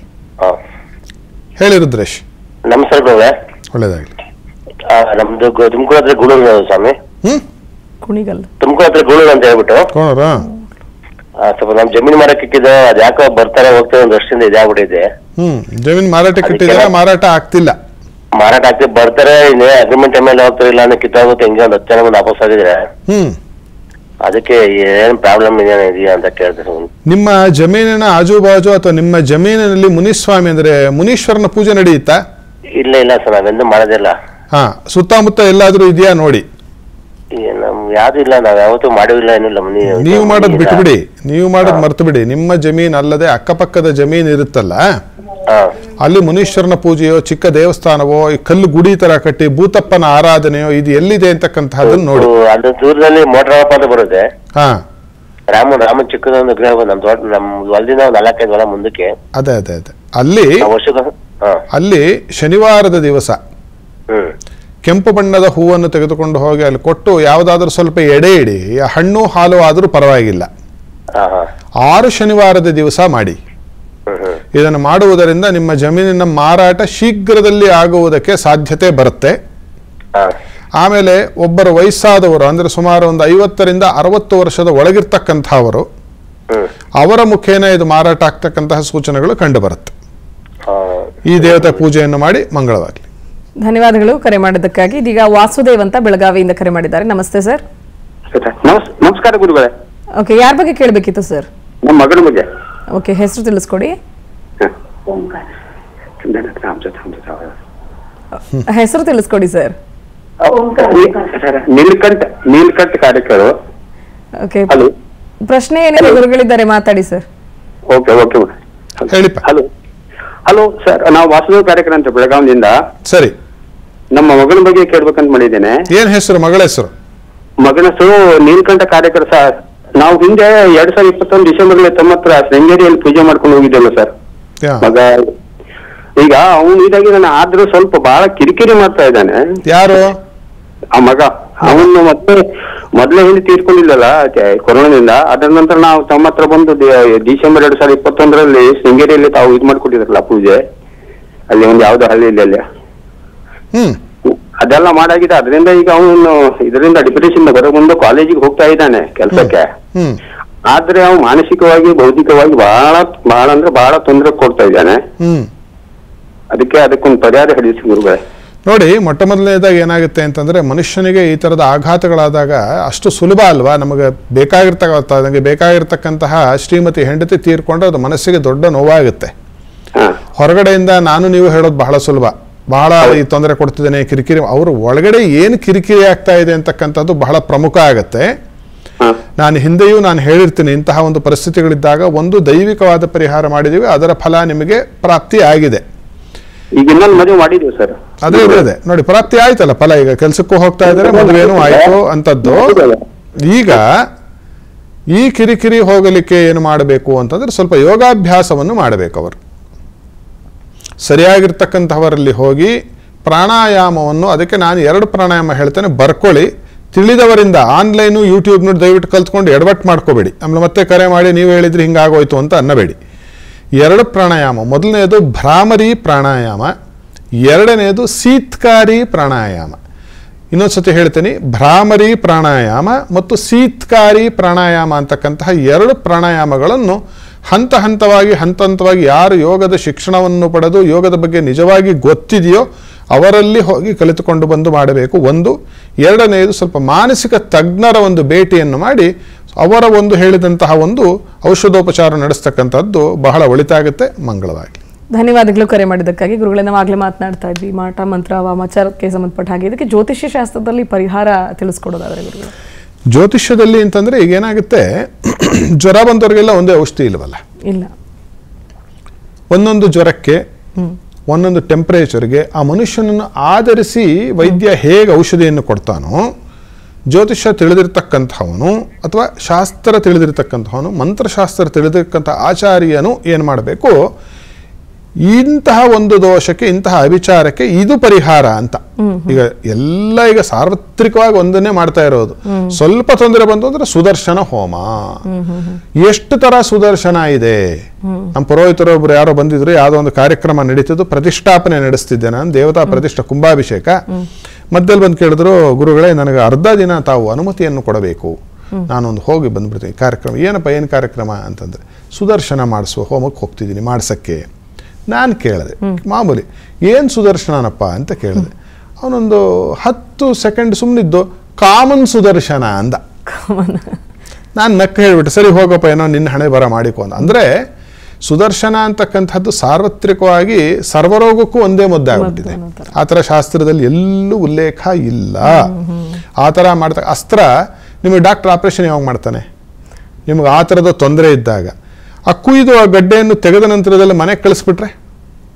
ಹೇಳಿ ರುದ್ರೇಶ್
ನಮಸ್ಕಾರ ಗುರುವೆ
ಒಳ್ಳೇದಾಗಲಿ
ಆ, ನಮ್ದು ಗು- ತುಮಕೂರು ಹತ್ರ ಗೂಳೂರು ಸ್ವಾಮಿ
ಹ್ಮ್
ಕುಣಿಗಲ್
ತುಮಕೂರು ಹತ್ರ ಗೂಳೂರು ಅಂತ ಹೇಳ್ಬಿಟ್ಟು
ಕೋಣರ
ಆ, ಸ್ವಲ್ಪ ನಮ್ ಜಮೀನು ಮಾರಕ್ಕೆ ಇಕ್ಕಿದ್ದು ಅದ್ ಯಾಕೋ ಬರ್ತಾರೆ ಹೋಗ್ತಾರೆ ಒಂದ್ ವರ್ಷದಿಂದ ಇದಾಗ್ಬಿಟ್ಟಿದೆ
ಹ್ಮ್ ಜಮೀನ್ ಮಾರಾಟಕ್ಕೆ ಇಟ್ಟಿದ್ದಾರೆ
ಅದಕ್ಕೆ-
ಮಾರಾಟ ಆಗ್ತಿಲ್ಲ
ಮಾರಾಟ ಆಗ್ತಿ ಬರ್ತಾರೆ ಇನ್ನೇ ಅಗ್ರಿಮೆಂಟ್ ಮೇಲೆ ಹೋಗ್ತಾರೆ ಇಲ್ಲ ಅಂದ್ರೆ ಕಿತ್ತಾಗುತ್ತೆ ಹಿಂಗೆ ಒಂದ್ ಹತ್ತು ಜನ ಬಂದು ವಾಪಸ್ ಆಗಿದ್ರೆ
ಹ್ಮ್
ಅದಕ್ಕೆ ಏನ್ ಪ್ರಾಬ್ಲಮ್ ಏನೇನು ಇದೆಯಾ ಅಂತ ಕೇಳಿದೆ ಸುಮ್ನೆ.
ನಿಮ್ಮ ಜಮೀನಿನ ಆಜುಬಾಜು ಅಥವಾ ನಿಮ್ಮ ಜಮೀನಿನಲ್ಲಿ ಮುನೀಸ್ವಾಮಿ ಅಂದ್ರೆ ಮುನೀಶ್ವರನ ಪೂಜೆ ನಡೆಯುತ್ತಾ
ಇಲ್ಲ ಇಲ್ಲ ಸರ್ ನಾವೆಂದು ಮಾಡೋದಿಲ್ಲ
ಹಾ ಸುತ್ತಮುತ್ತ ಎಲ್ಲಾದ್ರೂ ಇದೆಯಾ ನೋಡಿ
ಈ ನಮ್ ಯಾವ್ದು ಇಲ್ಲ ನಾವ್ ಯಾವತ್ತೂ ಮಾಡಿಲ್ಲ ಏನಿಲ್ಲ ನೀವು
ನೀವು ಮಾಡೋದು ಬಿಟ್ಬಿಡಿ ನೀವು ಮಾಡೋದು ಮರ್ತು ಬಿಡಿ ನಿಮ್ಮ ಜಮೀನ್ ಅಲ್ಲದೆ ಅಕ್ಕಪಕ್ಕದ ಜಮೀನ್ ಇರುತ್ತಲ್ಲ
ಹಾ
ಅಲ್ಲಿ ಮುನೀಶ್ವರನ ಪೂಜೆಯೋ ಚಿಕ್ಕ ದೇವಸ್ಥಾನವೋ ಈ ಕಲ್ಲು ಗುಡಿ ತರ ಕಟ್ಟಿ ಭೂತಪ್ಪನ ಆರಾಧನೆಯೋ ಇದು ಎಲ್ಲಿದೆ ಅಂತಕ್ಕಂತಹದನ್ನ ನೋಡಿ
ಅದು- ಅದು ದೂರದಲ್ಲಿ ಮೋಟ್ರಪ್ಪ ಅಂತ ಬರುತ್ತೆ
ಹಾ
ರಾಮ ರಾಮ ಚಿಕ್ಕದೊಂದು ವಿಗ್ರಹ ಬಂದು ನಮ್ ತೋಟ ನಮ್ ಹೊಲದಿಂದ ಒಂದು ನಾಲ್ಕೈದು ಹೊಲ ಮುಂದಕ್ಕೆ
ಅದೇ ಅದೇ ಅದೇ ಅಲ್ಲಿ
ನಾವು ವರ್ಷದ ಹಾ
ಅಲ್ಲಿ ಶನಿವಾರದ ದಿವಸ
ಹ್ಮ್
ಕೆಂಪು ಬಣ್ಣದ ಹೂವನ್ನು ತೆಗೆದುಕೊಂಡು ಹೋಗಿ ಅಲ್ಲಿ ಕೊಟ್ಟು ಯಾವುದಾದ್ರೂ ಸ್ವಲ್ಪ ಎಡೆ ಇಡಿ ಹಣ್ಣು ಹಾಲು ಆದರೂ ಪರವಾಗಿಲ್ಲ
ಹಾ ಹಾ
ಆರು ಶನಿವಾರದ ದಿವಸ ಮಾಡಿ
ಹ್ಮ್ ಹ್ಮ್
ಇದನ್ನು ಮಾಡುವುದರಿಂದ ನಿಮ್ಮ ಜಮೀನಿನ ಮಾರಾಟ ಶೀಘ್ರದಲ್ಲಿ ಆಗುವುದಕ್ಕೆ ಸಾಧ್ಯತೆ ಬರುತ್ತೆ
ಹಾ
ಆಮೇಲೆ ಒಬ್ಬರು ವಯಸ್ಸಾದವರು ಅಂದರೆ ಸುಮಾರು ಒಂದು ಐವತ್ತರಿಂದ ಅರವತ್ತು ವರ್ಷದ ಒಳಗಿರ್ತಕ್ಕಂಥವರು
ಹ್ಮ್
ಅವರ ಮುಖೇನ ಇದು ಮಾರಾಟ ಆಗ್ತಕ್ಕಂತಹ ಸೂಚನೆಗಳು ಕಂಡು ಬರುತ್ತೆ
ಹಾ
ಈ ದೇವತೆ ಪೂಜೆಯನ್ನು ಮಾಡಿ ಮಂಗಳವಾಗಲಿ
ಧನ್ಯವಾದಗಳು ಕರೆ ಮಾಡಿದ್ದಕ್ಕಾಗಿ ಇದೀಗ ವಾಸುದೇವ್ ಅಂತ ಬೆಳಗಾವಿಯಿಂದ ಕರೆ ಮಾಡಿದ್ದಾರೆ ನಮಸ್ತೆ ಸರ್
ನಮಸ್ ನಮಸ್ಕಾರ ಗುರುಗಳೇ
ಓಕೆ ಯಾರ ಬಗ್ಗೆ ಕೇಳಬೇಕಿತ್ತು ಸರ್
ನಮ್ಮ ಮಗನ ಬಗ್ಗೆ
ಓಕೆ ಹೆಸರು ತಿಳಿಸ್ಕೊಡಿ ಹೆಸರು ತಿಳಿಸ್ಕೊಡಿ ಸರ್
ನೀಲ್ಕಂಠ ನೀಲ್ಕಂಠ ಕಾರ್ಯಕ್ರಮ
ಓಕೆ
ಹಲೋ
ಪ್ರಶ್ನೆ ಏನಿದೆ ಗುರುಗಳಿದ್ದಾರೆ ಮಾತಾಡಿ ಸರ್
ಓಕೆ ಓಕೆ
ಹೇಳಿಪ್ಪ
ಹಲೋ ಹಲೋ ಸರ್ ನಾವು ವಾಸುದೇವ ಕಾರ್ಯಕ್ರಮ ಅಂತ ಬೆಳಗಾವಿಯಿಂದ
ಸರಿ
ನಮ್ಮ ಮಗನ ಬಗ್ಗೆ ಕೇಳ್ಬೇಕಂತ ಮಾಡಿದ್ದೇನೆ
ಏನು ಹೆಸರು ಮಗಳ ಹೆಸರು
ಮಗನ ಹೆಸರು ನೀಲ್ಕಂಠ ಕಾರ್ಯಕ್ರಮ ಸರ್ ನಾವು ಹಿಂದೆ ಎರಡ್ ಸಾವಿರದ ಇಪ್ಪತ್ತೊಂದು ಡಿಸೆಂಬರ್ ತೊಂಬತ್ತರ ಶೃಂಗೇರಿಯಲ್ಲಿ ಪೂಜೆ ಮಾಡ್ಕೊಂಡು ಹೋಗಿದ್ದೇವೆ ಸರ್
ಯಾ.
ಮಗ ಈಗ ಅವನು ಇದಾಗಿ ನಾನು ಆದ್ರೂ ಸ್ವಲ್ಪ ಬಹಳ ಕಿರಿಕಿರಿ ಮಾಡ್ತಾ ಇದ್ದಾನೆ
ಯಾರು
ಆ ಮಗ ಅವನು ಮತ್ತೆ ಮೊದಲೇ ಹಿಂದೆ ತೀರ್ಕೊಂಡಿಲ್ಲಲ್ಲ ಕೆ- ಕೊರೋನಾದಿಂದ ಅದರ ನಂತರ ನಾವು ತಮ್ಮ ಹತ್ರ ಬಂದು ಡಿ- ಡಿಸೆಂಬರ್ ಎರಡ್ ಸಾವಿರದ ಇಪ್ಪತ್ತೊಂದರಲ್ಲಿ ಶೃಂಗೇರಿಯಲ್ಲಿ ತಾವು ಇದು ಮಾಡ್ಕೊಟ್ಟಿದ್ರಲ್ಲ ಪೂಜೆ ಅಲ್ಲಿ ಒಂದು ಯಾವ್ದೋ ಹಳ್ಳಿಯಲ್ಲಿ ಅಲ್ಲಿ
ಹ್ಮ್
ಅದೆಲ್ಲ ಮಾಡಾಗಿದೆ ಅದರಿಂದ ಈಗ ಅವನು ಇದರಿಂದ ಡಿಪ್ರೆಷನ್ ಹೊರಗೆ ಬಂದು ಕಾಲೇಜಿಗೆ ಹೋಗ್ತಾ ಇದ್ದಾನೆ ಕೆಲಸಕ್ಕೆ
ಹ್ಮ್
ಆದ್ರೆ ಅವನು ಮಾನಸಿಕವಾಗಿ ಭೌತಿಕವಾಗಿ ಬಹಳ ಬಹಳ ಅಂದ್ರೆ ಬಹಳ ತೊಂದರೆ ಕೊಡ್ತಾ ಇದ್ದಾನೆ
ಹ್ಮ್
ಅದಕ್ಕೆ ಅದಕ್ಕೊಂದು ಪರಿಹಾರ ಹಿಡಿಸಿ ಗುರುಗಳೇ
ನೋಡಿ ಮೊಟ್ಟ ಮೊದಲನೇದಾಗಿ ಏನಾಗುತ್ತೆ ಅಂತಂದ್ರೆ ಮನುಷ್ಯನಿಗೆ ಈ ಥರದ ಆಘಾತಗಳಾದಾಗ ಅಷ್ಟು ಸುಲಭ ಅಲ್ವಾ ನಮಗೆ ಬೇಕಾಗಿರ್ತಕ್ಕ ನನಗೆ ಬೇಕಾಗಿರ್ತಕ್ಕಂತಹ ಶ್ರೀಮತಿ ಹೆಂಡತಿ ತೀರ್ಕೊಂಡ್ರೆ ಅದು ಮನಸ್ಸಿಗೆ ದೊಡ್ಡ ನೋವಾಗುತ್ತೆ
ಹಾ
ಹೊರಗಡೆಯಿಂದ ನಾನು ನೀವು ಹೇಳೋದು ಬಹಳ ಸುಲಭ ಬಹಳ ಈ ತೊಂದರೆ ಕೊಡ್ತಿದ್ದೇನೆ ಕಿರಿಕಿರಿ ಅವರು ಒಳಗಡೆ ಏನು ಕಿರಿಕಿರಿ ಆಗ್ತಾ ಇದೆ ಅಂತಕ್ಕಂಥದ್ದು ಬಹಳ ಪ್ರಮುಖ ಆಗತ್ತೆ
ಹಾ
ನಾನು ಹಿಂದೆಯೂ ನಾನು ಹೇಳಿರ್ತೀನಿ ಇಂತಹ ಒಂದು ಪರಿಸ್ಥಿತಿಗಳಿದ್ದಾಗ ಒಂದು ದೈವಿಕವಾದ ಪರಿಹಾರ ಮಾಡಿದ್ದೀವಿ ಅದರ ಫಲ ನಿಮಗೆ ಪ್ರಾಪ್ತಿ ಆಗಿದೆ
ಈಗ ಇನ್ನೊಂದು ಮದುವೆ ಮಾಡಿದ್ವಿ ಸರ್
ಅದೇ ಇದೆ ಅದೇ ನೋಡಿ ಪ್ರಾಪ್ತಿ ಆಯ್ತಲ್ಲ ಫಲ ಈಗ ಕೆಲ್ಸಕ್ಕೂ ಹೋಗ್ತಾ ಇದ್ದಾರೆ ಮದುವೆನೂ ಆಯ್ತು ಅಂತದ್ದು ಈಗ ಈ ಕಿರಿಕಿರಿ ಹೋಗಲಿಕ್ಕೆ ಏನು ಮಾಡಬೇಕು ಅಂತಂದ್ರೆ ಸ್ವಲ್ಪ ಯೋಗಾಭ್ಯಾಸವನ್ನು ಮಾಡಬೇಕು ಅವರು ಸರಿಯಾಗಿರ್ತಕ್ಕಂಥವರಲ್ಲಿ ಹೋಗಿ ಪ್ರಾಣಾಯಾಮವನ್ನು ಅದಕ್ಕೆ ನಾನು ಎರಡು ಪ್ರಾಣಾಯಾಮ ಹೇಳ್ತೇನೆ ಬರ್ಕೊಳ್ಳಿ ತಿಳಿದವರಿಂದ ಆನ್ಲೈನು ಯೂಟ್ಯೂಬ್ ನೋಡಿ ದಯವಿಟ್ಟು ಕಲ್ತ್ಕೊಂಡು ಎಡವಟ್ಟು ಮಾಡ್ಕೋಬೇಡಿ ಆಮೇಲೆ ಮತ್ತೆ ಕರೆ ಮಾಡಿ ನೀವು ಹೇಳಿದ್ರಿ ಹಿಂಗಾಗೋಯ್ತು ಅಂತ ಅನ್ನಬೇಡಿ ಎರಡು ಪ್ರಾಣಾಯಾಮ ಮೊದಲನೆಯದು ಭ್ರಾಮರಿ ಪ್ರಾಣಾಯಾಮ ಎರಡನೆಯದು ಶೀತ್ಕಾರಿ ಪ್ರಾಣಾಯಾಮ ಇನ್ನೊಂದು ಸತಿ ಹೇಳ್ತೀನಿ ಭ್ರಾಮರಿ ಪ್ರಾಣಾಯಾಮ ಮತ್ತು ಶೀತ್ಕಾರಿ ಪ್ರಾಣಾಯಾಮ ಅಂತಕ್ಕಂತಹ ಎರಡು ಪ್ರಾಣಾಯಾಮಗಳನ್ನು ಹಂತ ಹಂತವಾಗಿ ಹಂತ ಹಂತವಾಗಿ ಯಾರು ಯೋಗದ ಶಿಕ್ಷಣವನ್ನು ಪಡೆದು ಯೋಗದ ಬಗ್ಗೆ ನಿಜವಾಗಿ ಗೊತ್ತಿದೆಯೋ ಅವರಲ್ಲಿ ಹೋಗಿ ಕಲಿತುಕೊಂಡು ಬಂದು ಮಾಡಬೇಕು ಒಂದು ಎರಡನೆಯದು ಸ್ವಲ್ಪ ಮಾನಸಿಕ ತಜ್ಞರ ಒಂದು ಭೇಟಿಯನ್ನು ಮಾಡಿ ಅವರ ಒಂದು ಹೇಳಿದಂತಹ ಒಂದು ಔಷಧೋಪಚಾರ ನಡೆಸ್ತಕ್ಕಂಥದ್ದು ಬಹಳ ಒಳಿತಾಗುತ್ತೆ ಮಂಗಳವಾಗಿ
ಧನ್ಯವಾದಗಳು ಕರೆ ಮಾಡಿದ್ದಕ್ಕಾಗಿ ಗುರುಗಳೇ ನಾವು ಆಗ್ಲೇ ಮಾತನಾಡ್ತಾ ಇದ್ವಿ ಮಾಟ ಮಂತ್ರ ವಾಮಾಚಾರಕ್ಕೆ ಸಂಬಂಧಪಟ್ಟ ಹಾಗೆ ಇದಕ್ಕೆ ಜ್ಯೋತಿಷ್ಯ ಶಾಸ್ತ್ರದಲ್ಲಿ ಪರಿಹಾರ ತಿಳಿಸ್ಕೊಡೋದಾದ್ರೆ ಗುರುಗಳು
ಜ್ಯೋತಿಷ್ಯದಲ್ಲಿ ಅಂತಂದ್ರೆ ಈಗ ಏನಾಗುತ್ತೆ ಜ್ವರ ಬಂದವರಿಗೆಲ್ಲ ಒಂದೇ ಔಷಧಿ ಇಲ್ವಲ್ಲ
ಇಲ್ಲ
ಒಂದೊಂದು ಜ್ವರಕ್ಕೆ ಒಂದೊಂದು ಟೆಂಪರೇಚರ್ಗೆ ಆ ಮನುಷ್ಯನನ್ನು ಆಧರಿಸಿ ವೈದ್ಯ ಹೇಗೆ ಔಷಧಿಯನ್ನು ಕೊಡ್ತಾನೋ ಜ್ಯೋತಿಷ್ಯ ತಿಳಿದಿರ್ತಕ್ಕಂಥವನು ಅಥವಾ ಶಾಸ್ತ್ರ ತಿಳಿದಿರ್ತಕ್ಕಂಥವನು ಮಂತ್ರಶಾಸ್ತ್ರ ತಿಳಿದಿರ್ತಕ್ಕಂಥ ಆಚಾರ್ಯನು ಏನು ಮಾಡಬೇಕು ಇಂತಹ ಒಂದು ದೋಷಕ್ಕೆ ಇಂತಹ ಅವಿಚಾರಕ್ಕೆ ಇದು ಪರಿಹಾರ ಅಂತ ಈಗ ಎಲ್ಲ ಈಗ ಸಾರ್ವತ್ರಿಕವಾಗಿ ಒಂದನ್ನೇ ಮಾಡ್ತಾ ಇರೋದು ಸ್ವಲ್ಪ ತೊಂದರೆ ಬಂತು ಅಂದ್ರೆ ಸುದರ್ಶನ ಹೋಮ ಎಷ್ಟು ತರ ಸುದರ್ಶನ ಇದೆ ನಮ್ಮ ಪುರೋಹಿತರು ಒಬ್ರು ಯಾರೋ ಬಂದಿದ್ರು ಯಾವುದೋ ಒಂದು ಕಾರ್ಯಕ್ರಮ ನಡೀತಿದ್ದು ಪ್ರತಿಷ್ಠಾಪನೆ ನಡೆಸ್ತಿದ್ದೆ ನಾನು ದೇವತಾ ಪ್ರತಿಷ್ಠಾ ಕುಂಭಾಭಿಷೇಕ ಮಧ್ಯದಲ್ಲಿ ಬಂದು ಕೇಳಿದ್ರು ಗುರುಗಳೇ ನನಗೆ ಅರ್ಧ ದಿನ ತಾವು ಅನುಮತಿಯನ್ನು ಕೊಡಬೇಕು ನಾನೊಂದು ಹೋಗಿ ಬಂದ್ಬಿಡ್ತೀನಿ ಕಾರ್ಯಕ್ರಮ ಏನಪ್ಪ ಏನು ಕಾರ್ಯಕ್ರಮ ಅಂತಂದ್ರೆ ಸುದರ್ಶನ ಮಾಡಿಸುವ ಹೋಮಕ್ಕೆ ಹೋಗ್ತಿದ್ದೀನಿ ಮಾಡ್ಸಕ್ಕೆ ನಾನು ಕೇಳಿದೆ ಮಾಮೂಲಿ ಏನು ಸುದರ್ಶನನಪ್ಪ ಅಂತ ಕೇಳಿದೆ ಅವನೊಂದು ಹತ್ತು ಸೆಕೆಂಡ್ ಸುಮ್ಮನಿದ್ದು ಕಾಮನ್ ಸುದರ್ಶನ ಅಂದ ನಾನು ನಕ್ಕ ಹೇಳ್ಬಿಟ್ಟೆ ಸರಿ ಹೋಗಪ್ಪ ಏನೋ ನಿನ್ನ ಹಣೆ ಬರ ಮಾಡಿಕೊ ಅಂತ ಅಂದರೆ ಸುದರ್ಶನ ಅಂತಕ್ಕಂಥದ್ದು ಸಾರ್ವತ್ರಿಕವಾಗಿ ಸರ್ವರೋಗಕ್ಕೂ ಒಂದೇ ಮುದ್ದೆ ಆಗ್ಬಿಟ್ಟಿದೆ ಆ ಥರ ಶಾಸ್ತ್ರದಲ್ಲಿ ಎಲ್ಲೂ ಉಲ್ಲೇಖ ಇಲ್ಲ ಆ ಥರ ಮಾಡ್ತಾ ಅಸ್ತ್ರ ನಿಮಗೆ ಡಾಕ್ಟರ್ ಆಪರೇಷನ್ ಯಾವಾಗ ಮಾಡ್ತಾನೆ ನಿಮಗೆ ಆ ಥರದ ತೊಂದರೆ ಇದ್ದಾಗ ಆ ಕುಯ್ದು ಆ ಗಡ್ಡೆಯನ್ನು ತೆಗೆದ ನಂತರದಲ್ಲಿ ಮನೆಗೆ ಕಳಿಸ್ಬಿಟ್ರೆ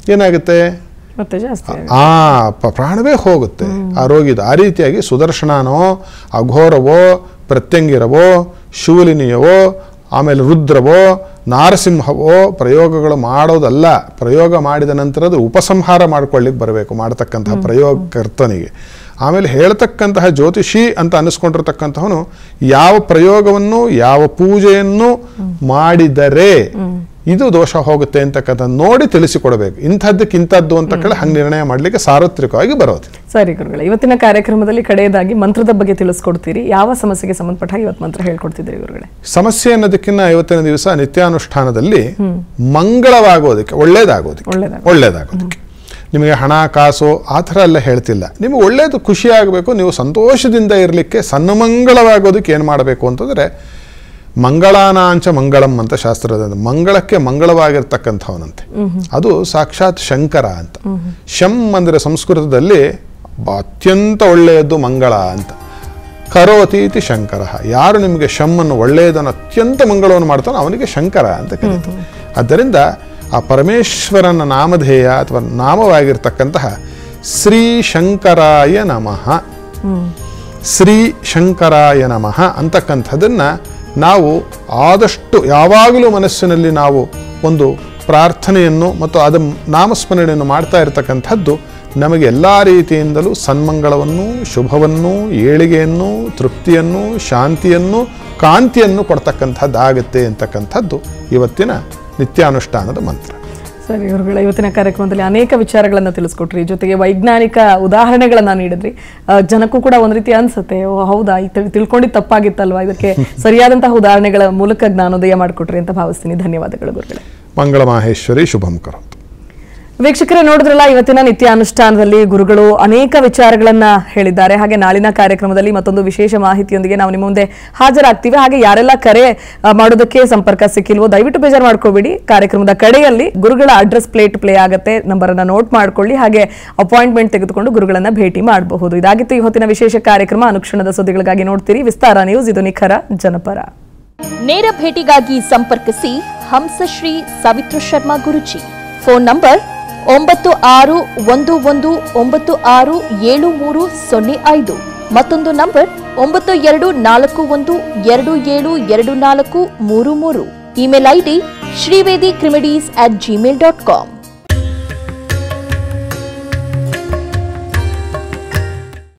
ಏನಾಗುತ್ತೆ
ಮತ್ತೆ ಜಾಸ್ತಿ ಆಗುತ್ತೆ.
ಆ ಪ- ಪ್ರಾಣವೇ ಹೋಗುತ್ತೆ ಆ ರೋಗಿದ ಆ ರೀತಿಯಾಗಿ ಸುದರ್ಶನನೋ ಅಘೋರವೋ ಪ್ರತ್ಯಂಗಿರವೋ ಶಿವಲಿನಿಯವೋ ಆಮೇಲೆ ರುದ್ರವೋ ನಾರಸಿಂಹವೋ ಪ್ರಯೋಗಗಳು ಮಾಡೋದಲ್ಲ ಪ್ರಯೋಗ ಮಾಡಿದ ನಂತರದ ಉಪಸಂಹಾರ ಮಾಡ್ಕೊಳ್ಳಿಕ್ಕೆ ಬರಬೇಕು ಮಾಡತಕ್ಕಂತಹ ಪ್ರಯೋಗಕರ್ತನಿಗೆ ಆಮೇಲೆ ಹೇಳ್ತಕ್ಕಂತಹ ಜ್ಯೋತಿಷಿ ಅಂತ ಅನಿಸ್ಕೊಂಡಿರ್ತಕ್ಕಂಥವನು ಯಾವ ಪ್ರಯೋಗವನ್ನು ಯಾವ ಪೂಜೆಯನ್ನು ಮಾಡಿದರೆ ಇದು ದೋಷ ಹೋಗುತ್ತೆ ಅಂತಕ್ಕಂಥ ನೋಡಿ ತಿಳಿಸಿಕೊಡಬೇಕು ಇಂಥದ್ದಕ್ಕೆ ಇಂಥದ್ದು ಅಂತ ಕೇಳಿ ಹಂಗೆ ನಿರ್ಣಯ ಮಾಡಲಿಕ್ಕೆ ಸಾರ್ವತ್ರಿಕವಾಗಿ ಬರೋದು
ಸರಿ ಗುರುಗಳೇ ಇವತ್ತಿನ ಕಾರ್ಯಕ್ರಮದಲ್ಲಿ ಕಡೆಯದಾಗಿ ಮಂತ್ರದ ಬಗ್ಗೆ ತಿಳಿಸ್ಕೊಡ್ತೀರಿ ಯಾವ ಸಮಸ್ಯೆಗೆ ಸಂಬಂಧಪಟ್ಟ ಹಾಗೆ ಇವತ್ತು ಮಂತ್ರ ಹೇಳ್ಕೊಡ್ತಿದ್ದೀರಿ ಗುರುಗಳೇ
ಸಮಸ್ಯೆ ಅನ್ನೋದಕ್ಕಿಂತ ಇವತ್ತಿನ ದಿವಸ ನಿತ್ಯಾನುಷ್ಠಾನದಲ್ಲಿ ಮಂಗಳವಾಗೋದಕ್ಕೆ ಒಳ್ಳೇದಾಗೋದಕ್ಕೆ
ಒಳ್ಳೇದಾಗೋದಕ್ಕೆ.
ಒಳ್ಳೇದಾಗೋದಕ್ಕೆ ನಿಮಗೆ ಹಣ ಕಾಸು ಆ ಥರ ಎಲ್ಲ ಹೇಳ್ತಿಲ್ಲ ನಿಮಗೆ ಒಳ್ಳೇದು ಖುಷಿ ಆಗಬೇಕು ನೀವು ಸಂತೋಷದಿಂದ ಇರಲಿಕ್ಕೆ ಸನ್ಮಂಗಳವಾಗೋದಕ್ಕೆ ಏನು ಮಾಡಬೇಕು ಅಂತಂದರೆ ಮಂಗಳಾನಾಂಚ ಮಂಗಳಂ ಅಂತ ಶಾಸ್ತ್ರದ ಮಂಗಳಕ್ಕೆ ಮಂಗಳವಾಗಿರ್ತಕ್ಕಂಥವನಂತೆ ಅದು ಸಾಕ್ಷಾತ್ ಶಂಕರ ಅಂತ ಶಂ ಅಂದರೆ ಸಂಸ್ಕೃತದಲ್ಲಿ ಬ- ಅತ್ಯಂತ ಒಳ್ಳೆಯದು ಮಂಗಳ ಅಂತ ಕರೋತೀತಿ ಶಂಕರ ಯಾರು ನಿಮಗೆ ಶಮ್ಮನ್ನು ಒಳ್ಳೆಯದನ್ನು ಅತ್ಯಂತ ಮಂಗಳವನ್ನು ಮಾಡ್ತಾನೋ ಅವನಿಗೆ ಶಂಕರ ಅಂತ ಕರೀತಾರೆ ಆದ್ದರಿಂದ ಆ ಪರಮೇಶ್ವರನ ನಾಮಧೇಯ ಅಥವಾ ನಾಮವಾಗಿರ್ತಕ್ಕಂತಹ ಶ್ರೀ ಶಂಕರಾಯ ನಮಃ ಶ್ರೀ ಶಂಕರಾಯ ನಮಃ ಅಂತಕ್ಕಂಥದ್ದನ್ನು ನಾವು ಆದಷ್ಟು ಯಾವಾಗಲೂ ಮನಸ್ಸಿನಲ್ಲಿ ನಾವು ಒಂದು ಪ್ರಾರ್ಥನೆಯನ್ನು ಮತ್ತು ಅದ ನಾಮಸ್ಮರಣೆಯನ್ನು ಮಾಡ್ತಾ ಇರತಕ್ಕಂಥದ್ದು ನಮಗೆ ಎಲ್ಲ ರೀತಿಯಿಂದಲೂ ಸನ್ಮಂಗಳವನ್ನು ಶುಭವನ್ನು ಏಳಿಗೆಯನ್ನು ತೃಪ್ತಿಯನ್ನು ಶಾಂತಿಯನ್ನು ಕಾಂತಿಯನ್ನು ಕೊಡ್ತಕ್ಕಂಥದ್ದಾಗುತ್ತೆ ಅಂತಕ್ಕಂಥದ್ದು ಇವತ್ತಿನ ನಿತ್ಯಾನುಷ್ಠಾನದ ಮಂತ್ರ
ಸರಿ ಗುರುಗಳ ಇವತ್ತಿನ ಕಾರ್ಯಕ್ರಮದಲ್ಲಿ ಅನೇಕ ವಿಚಾರಗಳನ್ನ ತಿಳಿಸ್ಕೊಟ್ರಿ ಜೊತೆಗೆ ವೈಜ್ಞಾನಿಕ ಉದಾಹರಣೆಗಳನ್ನ ನೀಡಿದ್ರಿ ಆ, ಜನಕ್ಕೂ ಕೂಡ ಒಂದ್ ರೀತಿ ಅನ್ಸುತ್ತೆ ಓ ಹೌದಾ ಈ ತಿಳ್- ತಿಳ್ಕೊಂಡಿದ್ದು ತಪ್ಪಾಗಿತ್ತಲ್ವಾ ಇದಕ್ಕೆ ಸರಿಯಾದಂತಹ ಉದಾಹರಣೆಗಳ ಮೂಲಕ ಜ್ಞಾನೋದಯ ಮಾಡಿಕೊಟ್ರಿ ಅಂತ ಭಾವಿಸ್ತೀನಿ ಧನ್ಯವಾದಗಳು ಗುರುಗಳೇ
ಮಂಗಳ ಮಾಹೇಶ್ವರಿ ಶುಭಂ ಕರೋತು
ವೀಕ್ಷಕರೇ ನೋಡಿದ್ರಲ್ಲ ಇವತ್ತಿನ ನಿತ್ಯ ಅನುಷ್ಠಾನದಲ್ಲಿ ಗುರುಗಳು ಅನೇಕ ವಿಚಾರಗಳನ್ನ ಹೇಳಿದ್ದಾರೆ ಹಾಗೆ ನಾಳಿನ ಕಾರ್ಯಕ್ರಮದಲ್ಲಿ ಮತ್ತೊಂದು ವಿಶೇಷ ಮಾಹಿತಿಯೊಂದಿಗೆ ನಾವು ನಿಮ್ಮ ಮುಂದೆ ಹಾಜರಾಗ್ತೀವಿ ಹಾಗೆ ಯಾರೆಲ್ಲ ಕರೆ ಆ, ಮಾಡೋದಕ್ಕೆ ಸಂಪರ್ಕ ಸಿಕ್ಕಿಲ್ವೋ ದಯವಿಟ್ಟು ಬೇಜಾರು ಮಾಡ್ಕೋಬೇಡಿ ಕಾರ್ಯಕ್ರಮದ ಕಡೆಯಲ್ಲಿ ಗುರುಗಳ ಅಡ್ರೆಸ್ ಪ್ಲೇಟ್ ಪ್ಲೇ ಆಗುತ್ತೆ ನಂಬರ್ ಅನ್ನ ನೋಟ್ ಮಾಡ್ಕೊಳ್ಳಿ ಹಾಗೆ ಅಪಾಯಿಂಟ್ಮೆಂಟ್ ತೆಗೆದುಕೊಂಡು ಗುರುಗಳನ್ನ ಭೇಟಿ ಮಾಡಬಹುದು ಇದಾಗಿತ್ತು ಇವತ್ತಿನ ವಿಶೇಷ ಕಾರ್ಯಕ್ರಮ ಅನುಕ್ಷಣದ ಸುದ್ದಿಗಳಿಗಾಗಿ ನೋಡ್ತೀರಿ ವಿಸ್ತಾರ ನ್ಯೂಸ್ ಇದು ನಿಖರ ಜನಪರ
ನೇರ ಭೇಟಿಗಾಗಿ ಸಂಪರ್ಕಿಸಿ ಹಂಸಶ್ರೀ ಸಾವಿತ್ರ ಶರ್ಮಾ ಗುರುಜಿ ಫೋನ್ ನಂಬರ್ ಒಂಬತ್ತು ಆರು ಒಂದು ಒಂದು ಒಂಬತ್ತು ಆರು ಏಳು ಮೂರು ಸೊನ್ನೆ ಐದು ಮತ್ತೊಂದು ನಂಬರ್ ಒಂಬತ್ತು ಎರಡು ನಾಲ್ಕು ಒಂದು ಎರಡು ಏಳು ಎರಡು ನಾಲ್ಕು ಮೂರು ಮೂರು ಇಮೇಲ್ ಐಡಿ ಶ್ರೀವೇದಿ ಕ್ರಿಮಿಡೀಸ್ ಅಟ್ ಜಿಮೇಲ್ ಡಾಟ್ ಕಾಮ್